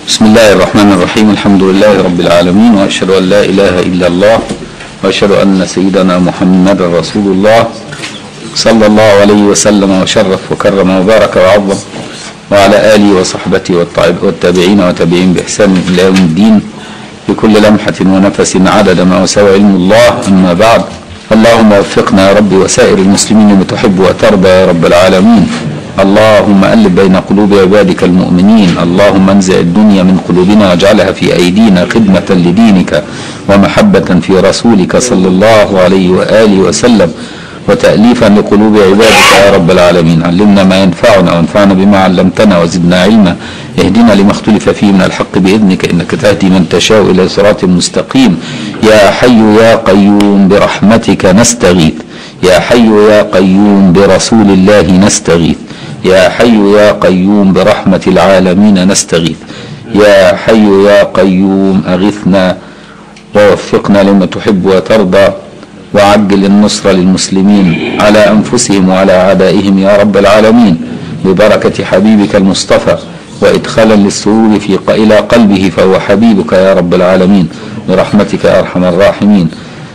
بسم الله الرحمن الرحيم الحمد لله رب العالمين وأشهد أن لا إله إلا الله وأشهد أن سيدنا محمد رسول الله صلى الله عليه وسلم وشرف وكرم وبارك وعظم وعلى آله وصحبه والطائب- والتابعين وتابعين بإحسان إلى يوم الدين بكل لمحة ونفس عدد ما وسع علم الله أما بعد اللهم وفقنا يا رب وسائر المسلمين لما تحب وترضى يا رب العالمين اللهم ألف بين قلوب عبادك المؤمنين اللهم انزع الدنيا من قلوبنا واجعلها في أيدينا خدمة لدينك ومحبة في رسولك صلى الله عليه وآله وسلم وتأليفا لقلوب عبادك يا رب العالمين علمنا ما ينفعنا وانفعنا بما علمتنا وزدنا علما اهدنا لما اختلف فيه من الحق بإذنك إنك تهدي من تشاء إلى صراط مستقيم يا حي يا قيوم برحمتك نستغيث يا حي يا قيوم برسول الله نستغيث يا حي يا قيوم برحمة العالمين نستغيث يا حي يا قيوم أغثنا ووفقنا لما تحب وترضى وعجل النصر للمسلمين على أنفسهم وعلى أعدائهم يا رب العالمين ببركة حبيبك المصطفى وإدخالا للسرور في ق- إلى قلبه فهو حبيبك يا رب العالمين برحمتك يا أرحم الراحمين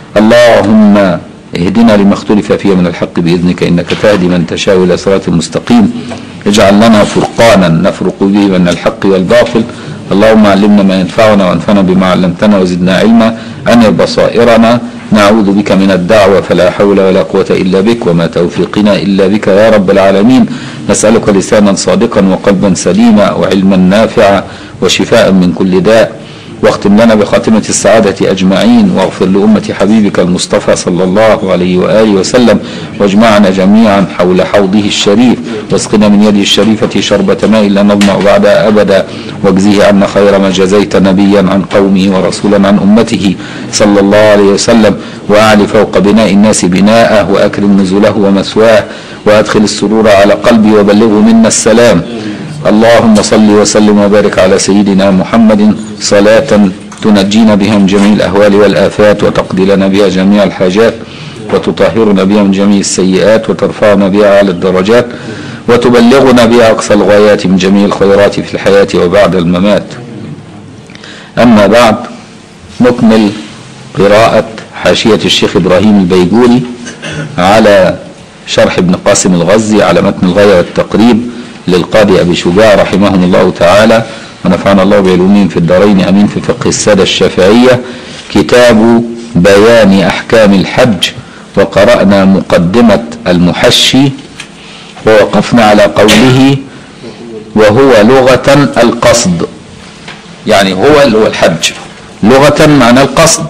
اللهم اهدنا لما اختلف فيه من الحق بإذنك إنك تهدي من تشاء إلى صراط مستقيم اجعل لنا فرقانا نفرق به بين الحق والباطل اللهم علمنا ما ينفعنا وانفعنا بما علمتنا وزدنا علما أنر بصائرنا نعوذ بك من الدعوة فلا حول ولا قوة إلا بك وما توفيقنا إلا بك يا رب العالمين نسألك لسانا صادقا وقلبا سليما وعلما نافعا وشفاء من كل داء واختم لنا بخاتمة السعادة أجمعين واغفر لأمة حبيبك المصطفى صلى الله عليه وآله وسلم واجمعنا جميعا حول حوضه الشريف واسقنا من يده الشريفة شربة ماء لا نظمأ بعدها أبدا واجزيه عنا خير ما جزيت نبيا عن قومه ورسولا عن أمته صلى الله عليه وسلم وأعلي فوق بناء الناس بناءه وأكرم نزله ومثواه وأدخل السرور على قلبي وبلغه منا السلام اللهم صل وسلم وبارك على سيدنا محمد صلاة تنجينا بها من جميع الأهوال والآفات وتقضي لنا بها جميع الحاجات وتطهرنا بها من جميع السيئات وترفعنا بها على الدرجات وتبلغنا بها أقصى الغايات من جميع الخيرات في الحياة وبعد الممات أما بعد نكمل قراءة حاشية الشيخ إبراهيم البيجوري على شرح ابن قاسم الغزي على متن الغاية والتقريب للقاضي أبي شجاع رحمهم الله تعالى ونفعنا الله بعلومهم في الدارين أمين في فقه السادة الشافعية كتاب بيان أحكام الحج وقرأنا مقدمة المحشي ووقفنا على قوله وهو لغة القصد يعني هو اللي هو الحج لغة معنى القصد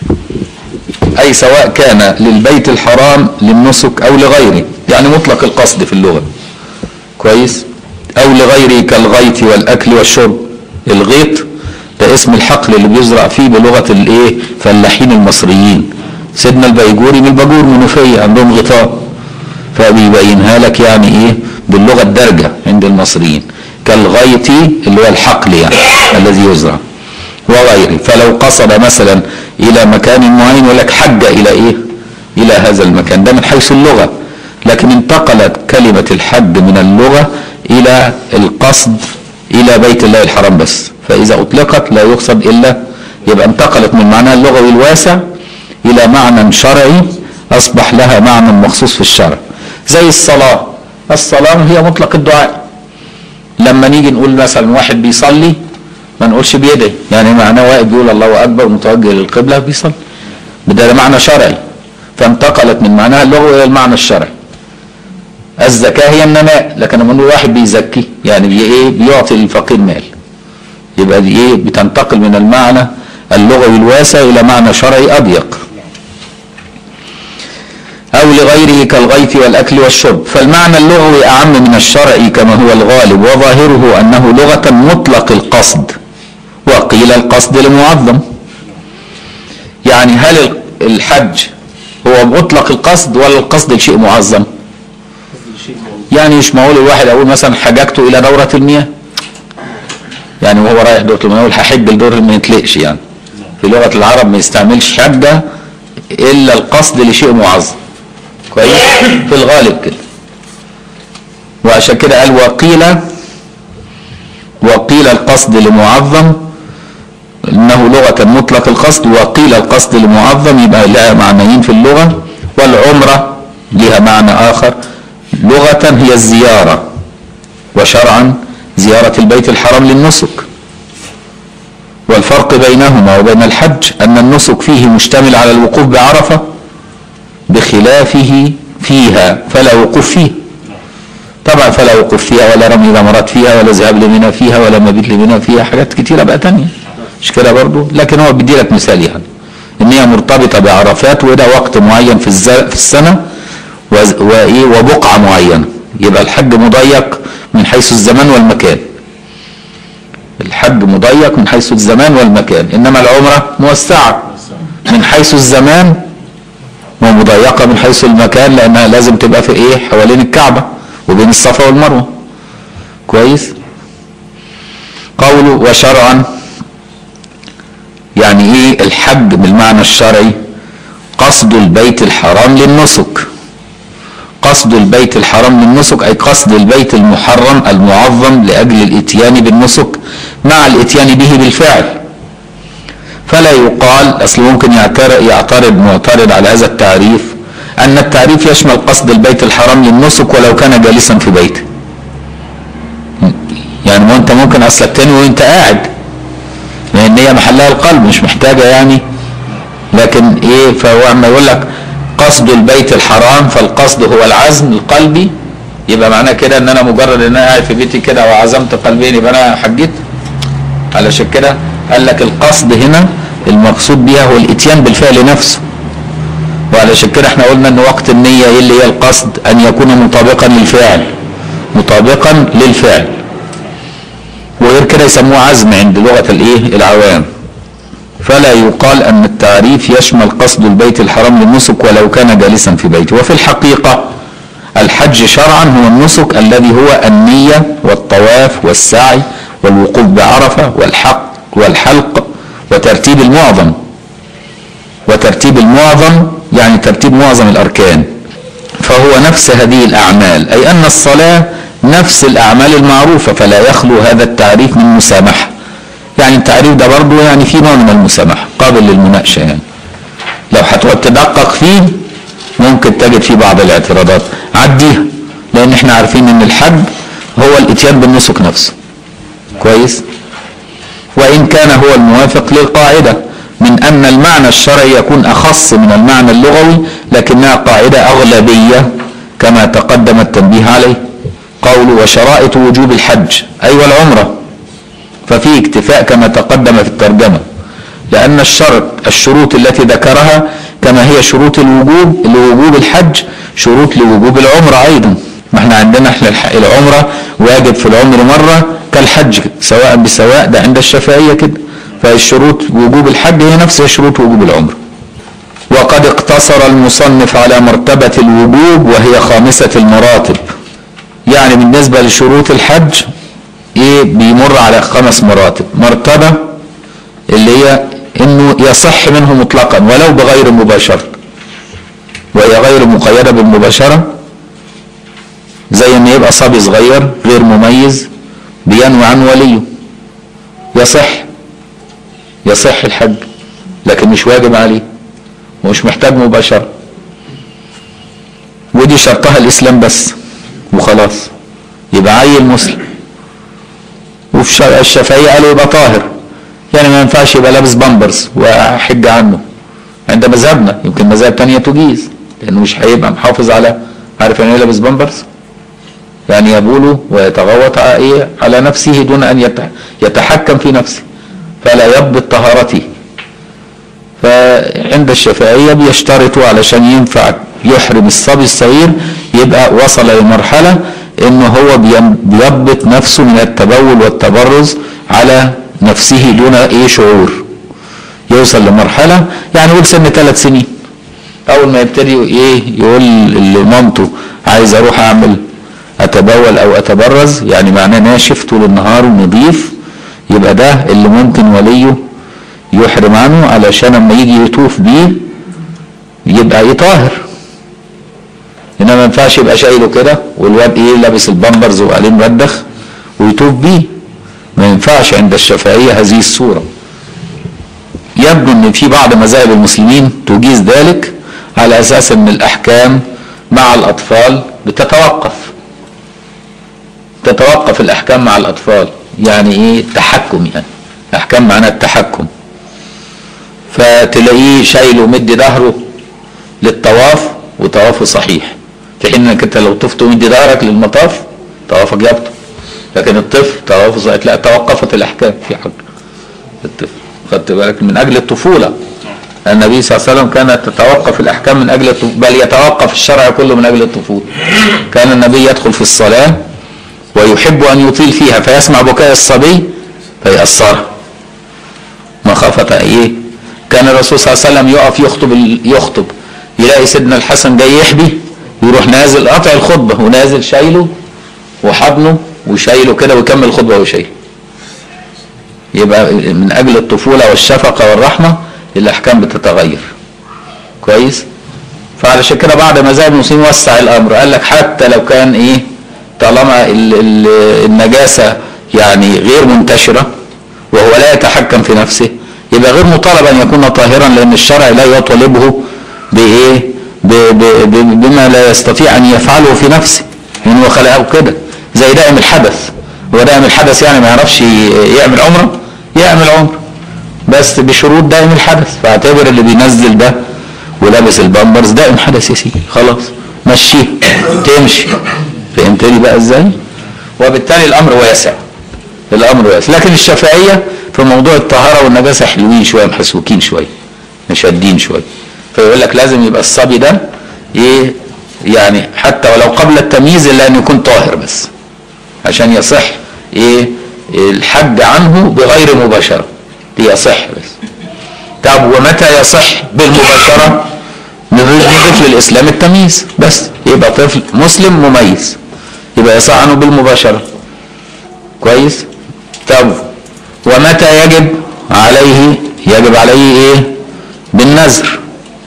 أي سواء كان للبيت الحرام للنسك أو لغيره يعني مطلق القصد في اللغة كويس أو لغيره كالغيط والأكل والشرب الغيط ده اسم الحقل اللي بيزرع فيه بلغة الايه فلاحين المصريين سيدنا البيجوري من الباجور منوفية عندهم غطاء فبيبينها لك يعني ايه باللغة الدارجة عند المصريين كالغيط اللي هو الحقل يعني الذي يزرع وغيره فلو قصد مثلا الى مكان معين يقول لك حج الى ايه الى هذا المكان ده من حيث اللغة لكن انتقلت كلمة الحج من اللغة الى القصد الى بيت الله الحرام بس فاذا اطلقت لا يقصد الا يبقى انتقلت من معناها اللغوي الواسع الى معنى شرعي اصبح لها معنى مخصوص في الشرع زي الصلاة الصلاة هي مطلق الدعاء لما نيجي نقول مثلا واحد بيصلي ما نقولش بيدعي يعني معناه واقف بيقول الله اكبر متوجه للقبله بيصلي ده معنى شرعي فانتقلت من معناها اللغوي الى المعنى الشرعي الزكاه هي النماء لكن لما نقول واحد بيزكي يعني بي ايه بيعطي للفقير مال يبقى دي ايه بتنتقل من المعنى اللغوي الواسع الى معنى شرعي اضيق أو لغيره كالغيث والأكل والشرب فالمعنى اللغوي أعم من الشرعي كما هو الغالب وظاهره أنه لغة مطلق القصد وقيل القصد المعظم يعني هل الحج هو مطلق القصد ولا القصد لشيء معظم يعني مش معقول الواحد أقول مثلا حججت إلى دورة المياه يعني وهو رايح دورة المياه يقول هحج لدورة المياه ما يتلقش يعني في لغة العرب ما يستعملش حجة إلا القصد لشيء معظم كويس في الغالب كده وعشان كده قال وقيل وقيل القصد لمعظم انه لغة مطلق القصد وقيل القصد لمعظم يبقى لها معنيين في اللغة والعمرة لها معنى اخر لغة هي الزيارة وشرعا زيارة البيت الحرام للنسك والفرق بينهما وبين الحج أن النسك فيه مشتمل على الوقوف بعرفة بخلافه فيها فلا وقوف فيه طبعا فلا وقوف فيها ولا رمي جمرات فيها ولا ذهاب لمنى فيها ولا مبيت لمنى فيها حاجات كتيرة بقى تانية مش كده برضه لكن هو بيدي لك مثال يعني ان هي مرتبطة بعرفات وده وقت معين في, الز... في السنة وز... وإيه وبقعة معينة يبقى الحج مضيق من حيث الزمان والمكان الحج مضيق من حيث الزمان والمكان انما العمرة موسعة من حيث الزمان ومضيقة من حيث المكان لانها لازم تبقى في ايه حوالين الكعبة وبين الصفا والمروة كويس قوله وشرعا يعني ايه الحج بالمعنى الشرعي قصد البيت الحرام للنسك قصد البيت الحرام للنسك أي قصد البيت المحرم المعظم لأجل الإتيان بالنسك مع الإتيان به بالفعل فلا يقال أصل ممكن يعترض, يعترض معترض على هذا التعريف أن التعريف يشمل قصد البيت الحرام للنسك ولو كان جالسا في بيته يعني ما أنت ممكن أصلك تاني وأنت قاعد لأن هي محلها القلب مش محتاجة يعني لكن إيه فهو أما يقول لك قصد البيت الحرام فالقصد هو العزم القلبي يبقى معناه كده ان انا مجرد ان انا قاعد في بيتي كده وعزمت قلبين يبقى انا حجيت علشان كده قال لك القصد هنا المقصود بها هو الاتيان بالفعل نفسه وعلشان كده احنا قلنا ان وقت النية ايه اللي هي القصد ان يكون مطابقا للفعل مطابقا للفعل وغير كده يسموه عزم عند لغة الايه العوام فلا يقال أن التعريف يشمل قصد البيت الحرام للنسك ولو كان جالسا في بيته وفي الحقيقة الحج شرعا هو النسك الذي هو النية والطواف والسعي والوقوف بعرفة والحق والحلق وترتيب المعظم وترتيب المعظم يعني ترتيب معظم الأركان فهو نفس هذه الأعمال أي أن الصلاة نفس الأعمال المعروفة فلا يخلو هذا التعريف من مسامحة يعني التعريف ده برضه يعني في نوع من المسامحة قابل للمناقشة يعني لو هتقعد تدقق فيه ممكن تجد فيه بعض الاعتراضات عديها لان احنا عارفين ان الحج هو الاتيان بالنسك نفسه كويس وان كان هو الموافق للقاعدة من ان المعنى الشرعي يكون اخص من المعنى اللغوي لكنها قاعدة اغلبية كما تقدم التنبيه عليه قول وشرائط وجوب الحج اي أيوة والعمره ففي اكتفاء كما تقدم في الترجمة لأن الشرط الشروط التي ذكرها كما هي شروط الوجوب لوجوب الحج شروط لوجوب العمرة أيضا ما احنا عندنا احنا العمرة واجب في العمر مرة كالحج سواء بسواء ده عند الشافعية كده فالشروط وجوب الحج هي نفسها شروط وجوب العمرة وقد اقتصر المصنف على مرتبة الوجوب وهي خامسة المراتب يعني بالنسبة لشروط الحج ايه بيمر على خمس مراتب مرتبة اللي هي انه يصح منه مطلقا ولو بغير مباشرة وهي غير مقيدة بالمباشرة زي ان يبقى صبي صغير غير مميز بينوي عن وليه يصح يصح الحج لكن مش واجب عليه ومش محتاج مباشرة ودي شرطها الاسلام بس وخلاص يبقى عيل مسلم وفي الشافعية قالوا يبقى طاهر يعني ما ينفعش يبقى لابس بامبرز وحج عنه عند مذهبنا يمكن مذاهب تانية تجيز لانه مش هيبقى محافظ على عارف يعني ايه لابس بامبرز يعني يبول ويتغوط ايه على نفسه دون ان يتحكم في نفسه فلا يضبط طهارته فعند الشافعية بيشترطوا علشان ينفع يحرم الصبي الصغير يبقى وصل لمرحلة انه هو بيضبط نفسه من التبول والتبرز على نفسه دون ايه شعور يوصل لمرحلة يعني يقول سن ثلاث سنين اول ما يبتدي ايه يقول لمامته عايز اروح اعمل اتبول او اتبرز يعني معناه ناشف طول النهار ونظيف يبقى ده اللي ممكن وليه يحرم عنه علشان اما يجي يطوف بيه يبقى ايه طاهر انما ما ينفعش يبقى شايله كده والواد ايه لابس البامبرز وقاعدين مردخ ويطوف بيه ما ينفعش عند الشافعية هذه الصورة يبدو ان في بعض مذاهب المسلمين تجيز ذلك على اساس ان الاحكام مع الاطفال بتتوقف تتوقف الاحكام مع الاطفال يعني ايه التحكم يعني احكام معناها التحكم فتلاقيه شايل ومدي ظهره للطواف وطوافه صحيح في حين انك انت لو طفت ومدي ظهرك للمطاف طوافك يبطل لكن الطفل طوافه صحيح لا توقفت الاحكام في حق الطفل خدت بالك من اجل الطفوله النبي صلى الله عليه وسلم كانت تتوقف الاحكام من اجل الطفوله بل يتوقف الشرع كله من اجل الطفوله كان النبي يدخل في الصلاه ويحب ان يطيل فيها فيسمع بكاء الصبي فيأثرها مخافة ايه كان الرسول صلى الله عليه وسلم يقف يخطب يخطب يلاقي سيدنا الحسن جاي يحبي يروح نازل قاطع الخطبة ونازل شايله وحضنه وشايله كده ويكمل الخطبة وشايله يبقى من اجل الطفولة والشفقة والرحمة الاحكام بتتغير كويس فعلشان كده بعد ما زاد المسلمين وسع الامر قال لك حتى لو كان ايه طالما ال ال النجاسة يعني غير منتشرة وهو لا يتحكم في نفسه يبقى غير مطالب ان يكون طاهرا لان الشرع لا يطالبه بايه ب ب ب بما لا يستطيع ان يفعله في نفسه لان هو خلقه كده زي دائم الحدث هو دائم الحدث يعني ما يعرفش يعمل عمره يعمل عمره بس بشروط دائم الحدث فاعتبر اللي بينزل ده ولابس البامبرز دائم حدث يا سيدي خلاص مشيه تمشي فهمتني بقى ازاي وبالتالي الامر واسع الامر واسع لكن الشافعيه في موضوع الطهاره والنجاسه حلوين شويه محسوكين شويه مشدين شويه فيقول لك لازم يبقى الصبي ده ايه يعني حتى ولو قبل التمييز الا ان يكون طاهر بس عشان يصح ايه الحج عنه بغير مباشره يصح بس طب ومتى يصح بالمباشره نضيف للاسلام التمييز بس يبقى طفل مسلم مميز يبقى يصح عنه بالمباشره كويس طب ومتى يجب عليه يجب عليه ايه بالنذر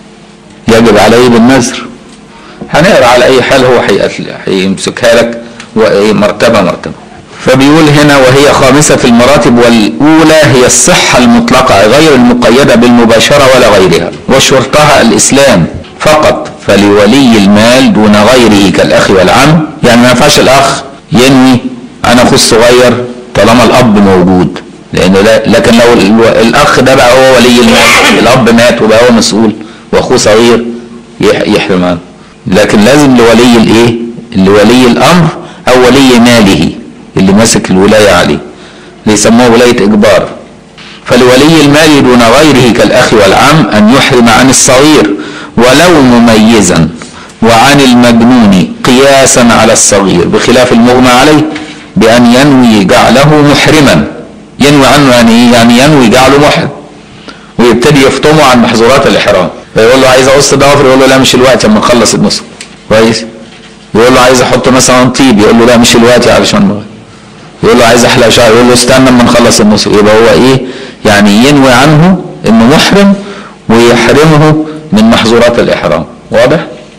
يجب عليه بالنذر هنقرا على اي حال هو هيمسكها لك مرتبه مرتبه فبيقول هنا وهي خامسة المراتب والأولى هي الصحة المطلقة غير المقيدة بالمباشرة ولا غيرها وشرطها الإسلام فقط فلولي المال دون غيره كالأخ والعم يعني ما ينفعش الأخ ينوي أنا أخو الصغير طالما الأب موجود لأنه لا لكن لو الأخ ده بقى هو ولي المال الأب مات وبقى هو مسؤول وأخوه صغير يحرم عنه لكن لازم لولي الإيه؟ لولي الأمر أو ولي ماله اللي ماسك الولاية عليه اللي يسموه ولاية إجبار فلولي المال دون غيره كالأخ والعم أن يحرم عن الصغير ولو مميزا وعن المجنون قياسا على الصغير بخلاف المغمى عليه بأن ينوي جعله محرما ينوي عنه يعني إيه؟ يعني ينوي جعله محرم ويبتدي يفطمه عن محظورات الإحرام فيقول له عايز أقص ضوافر يقول له لا مش الوقت اما نخلص النص كويس يقول له عايز احط مثلا طيب يقول له لا مش الوقت علشان مغرب يقول له عايز احلق شعر يقول له استنى اما نخلص النص يبقى هو ايه يعني ينوي عنه انه محرم ويحرمه من محظورات الاحرام واضح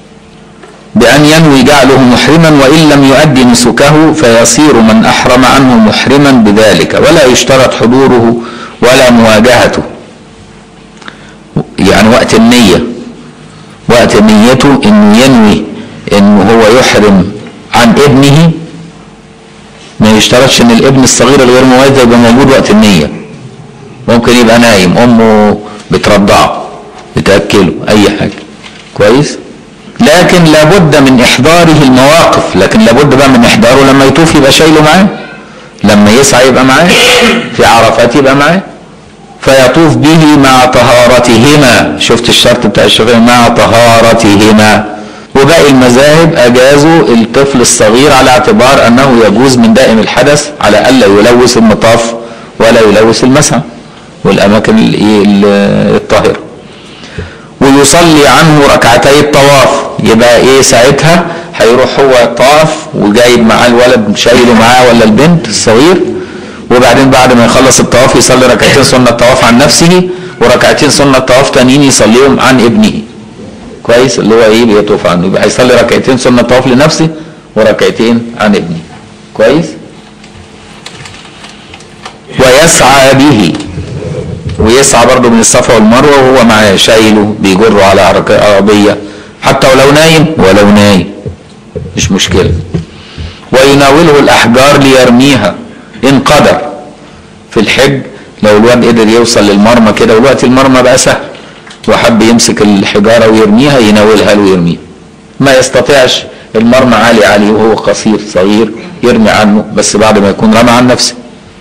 بأن ينوي جعله محرما وإن لم يؤدي نسكه فيصير من أحرم عنه محرما بذلك ولا يشترط حضوره ولا مواجهته يعني وقت النية وقت نيته انه ينوي انه هو يحرم عن ابنه ما يشترطش ان الابن الصغير الغير مميز يبقى موجود وقت النية ممكن يبقى نايم امه بترضعه بتاكله اي حاجه كويس لكن لابد من احضاره المواقف لكن لابد بقى من احضاره لما يطوف يبقى شايله معاه لما يسعى يبقى معاه في عرفات يبقى معاه فيطوف به مع طهارتهما شفت الشرط بتاع الشافعي مع طهارتهما وباقي المذاهب اجازوا الطفل الصغير على اعتبار انه يجوز من دائم الحدث على الا يلوث المطاف ولا يلوث المسعى والاماكن الطاهره ويصلي عنه ركعتي الطواف يبقى ايه ساعتها هيروح هو طاف وجايب معاه الولد شايله معاه ولا البنت الصغير وبعدين بعد ما يخلص الطواف يصلي ركعتين سنة طواف عن نفسه وركعتين سنة طواف تانيين يصليهم عن ابنه كويس اللي هو ايه بيطوف عنه يبقى هيصلي ركعتين سنة طواف لنفسه وركعتين عن ابنه كويس ويسعى به ويسعى برضه من الصفا والمروه وهو معاه شايله بيجره على عرك- عربيه حتى ولو نايم ولو نايم مش مشكله ويناوله الاحجار ليرميها ان قدر في الحج لو الواد قدر يوصل للمرمى كده والوقت المرمى بقى سهل وحب يمسك الحجاره ويرميها يناولها له ويرميها ما يستطيعش المرمى عالي عليه وهو قصير صغير يرمي عنه بس بعد ما يكون رمى عن نفسه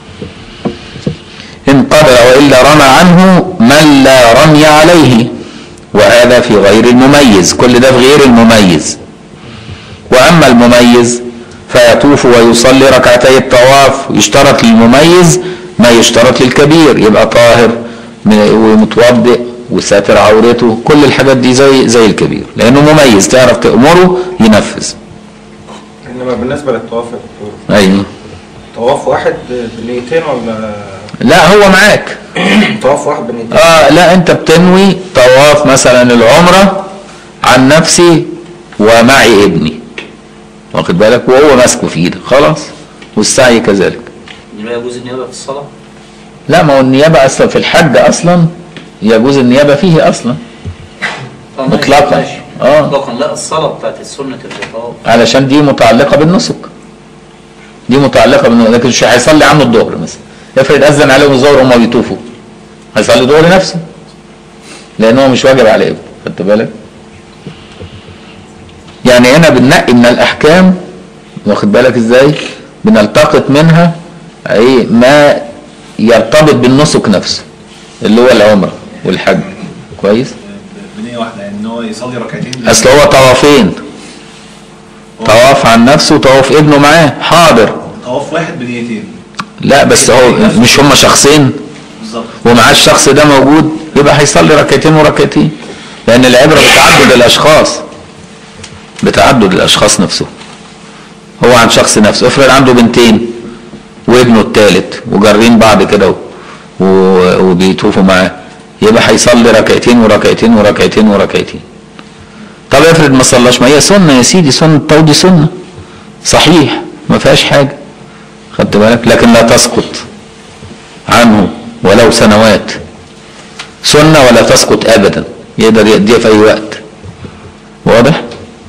إن قدر وإلا رمى عنه من لا رمي عليه وهذا في غير المميز كل ده في غير المميز وأما المميز فيطوف ويصلي ركعتي الطواف يشترط للمميز ما يشترط للكبير يبقى طاهر من- ومتوضئ وساتر عورته كل الحاجات دي زي زي الكبير لأنه مميز تعرف تأمره ينفذ انما بالنسبه للطواف يا دكتور أيوه طواف واحد بنيتين ولا لا هو معاك طواف واحد بنيتين اه لا انت بتنوي طواف مثلا العمرة عن نفسي ومعي ابني واخد بالك وهو ماسكه في ايدك خلاص والسعي كذلك لا يجوز النيابة في الصلاة لا ما هو النيابة اصلا في الحج اصلا يجوز النيابة فيه اصلا آه، ماشي، مطلقاً. ماشي. آه. مطلقا لا الصلاة بتاعت السنة الرقاب علشان دي متعلقة بالنسك دي متعلقة بالنسك لكن مش هيصلي عنه الظهر مثلا افرض اذن عليهم الظهر وهم بيطوفوا هيصلي ظهر نفسه لان هو مش واجب على ابنه خدت بالك يعني هنا بننقي من الاحكام واخد بالك ازاي بنلتقط منها ايه ما يرتبط بالنسك نفسه اللي هو العمره والحج كويس بنية واحدة يعني ان هو يصلي ركعتين اصل هو طوافين طواف عن نفسه وطواف ابنه معاه حاضر طواف واحد بنيتين لا بس هو مش هما شخصين بالظبط ومعاه الشخص ده موجود يبقى هيصلي ركعتين وركعتين لان العبره بتعدد الاشخاص بتعدد الاشخاص نفسه هو عن شخص نفسه افرض عنده بنتين وابنه الثالث وجارين بعض كده و- وبيطوفوا معاه يبقى هيصلي ركعتين وركعتين وركعتين وركعتين طب افرض ما صلاش ما هي سنه يا سيدي سنه الطول دي سنه صحيح ما فيهاش حاجه خدت بالك لكن لا تسقط عنه ولو سنوات سنة ولا تسقط أبدا يقدر يأديها في أي وقت واضح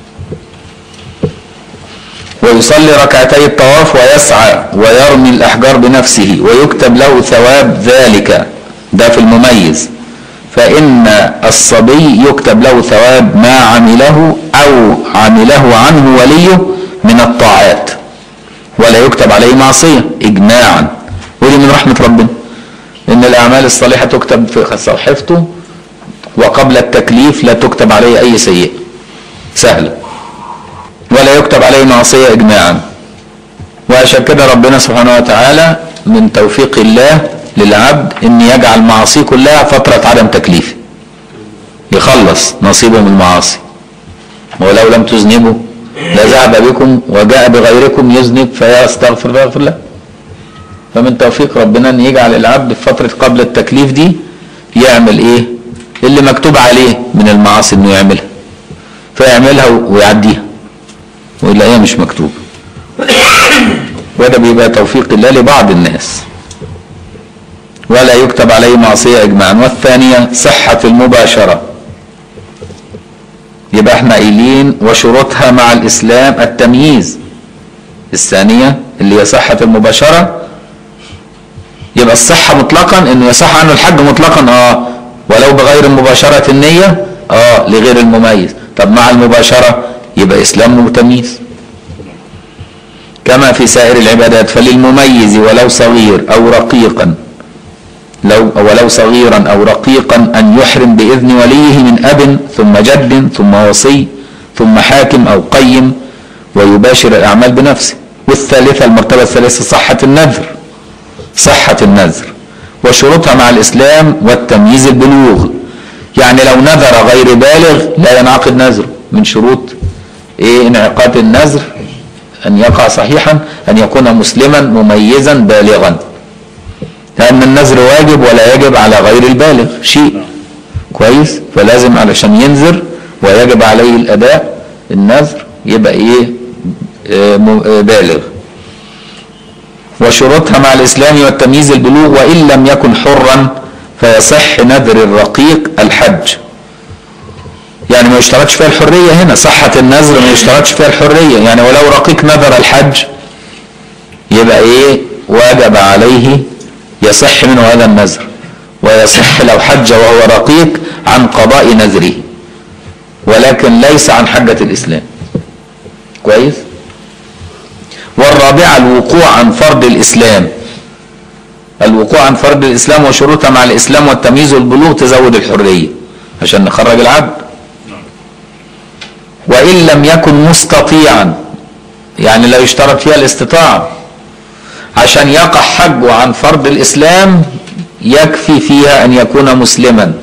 ويصلي ركعتي الطواف ويسعى ويرمي الأحجار بنفسه ويكتب له ثواب ذلك ده في المميز فإن الصبي يكتب له ثواب ما عمله أو عمله عنه وليه من الطاعات ولا يكتب عليه معصية إجماعا ودي من رحمة ربنا إن الأعمال الصالحة تكتب في صحيفته وقبل التكليف لا تكتب عليه أي سيئة سهلة ولا يكتب عليه معصية إجماعا وعشان كده ربنا سبحانه وتعالى من توفيق الله للعبد إن يجعل معاصيه كلها فترة عدم تكليفه يخلص نصيبه من المعاصي ولو لم تذنبوا لذهب بكم وجاء بغيركم يذنب فيستغفر فيغفر له فمن توفيق ربنا ان يجعل العبد في فتره قبل التكليف دي يعمل ايه اللي مكتوب عليه من المعاصي انه يعملها فيعملها ويعديها ويلاقيها مش مكتوب وده بيبقى توفيق الله لبعض الناس ولا يكتب عليه معصيه اجماعا والثانيه صحه المباشره يبقى احنا قايلين وشروطها مع الاسلام التمييز الثانيه اللي هي صحه المباشره يبقى الصحه مطلقا انه يصح عنه الحج مطلقا اه ولو بغير مباشره النيه اه لغير المميز طب مع المباشره يبقى اسلام وتمييز كما في سائر العبادات فللمميز ولو صغير او رقيقا لو ولو صغيرا او رقيقا ان يحرم باذن وليه من اب ثم جد ثم وصي ثم حاكم او قيم ويباشر الاعمال بنفسه والثالثه المرتبه الثالثه صحه النذر صحه النذر وشروطها مع الاسلام والتمييز البلوغ يعني لو نذر غير بالغ لا ينعقد نذره من شروط ايه انعقاد النذر ان يقع صحيحا ان يكون مسلما مميزا بالغا لأن النذر واجب ولا يجب على غير البالغ شيء كويس فلازم علشان ينذر ويجب عليه الأداء النذر يبقى إيه آه، م- آه، بالغ وشروطها مع الإسلام والتمييز البلوغ وإن لم يكن حرا فيصح نذر الرقيق الحج يعني ما يشترطش فيها الحرية هنا صحة النذر ما يشترطش فيها الحرية يعني ولو رقيق نذر الحج يبقى ايه واجب عليه يصح منه هذا النذر ويصح لو حج وهو رقيق عن قضاء نذره ولكن ليس عن حجة الإسلام كويس والرابعة الوقوع عن فرض الإسلام الوقوع عن فرض الإسلام وشروطها مع الإسلام والتمييز والبلوغ تزود الحرية عشان نخرج العبد وإن لم يكن مستطيعا يعني لا يشترط فيها الاستطاعة عشان يقع حجه عن فرض الإسلام يكفي فيها أن يكون مسلما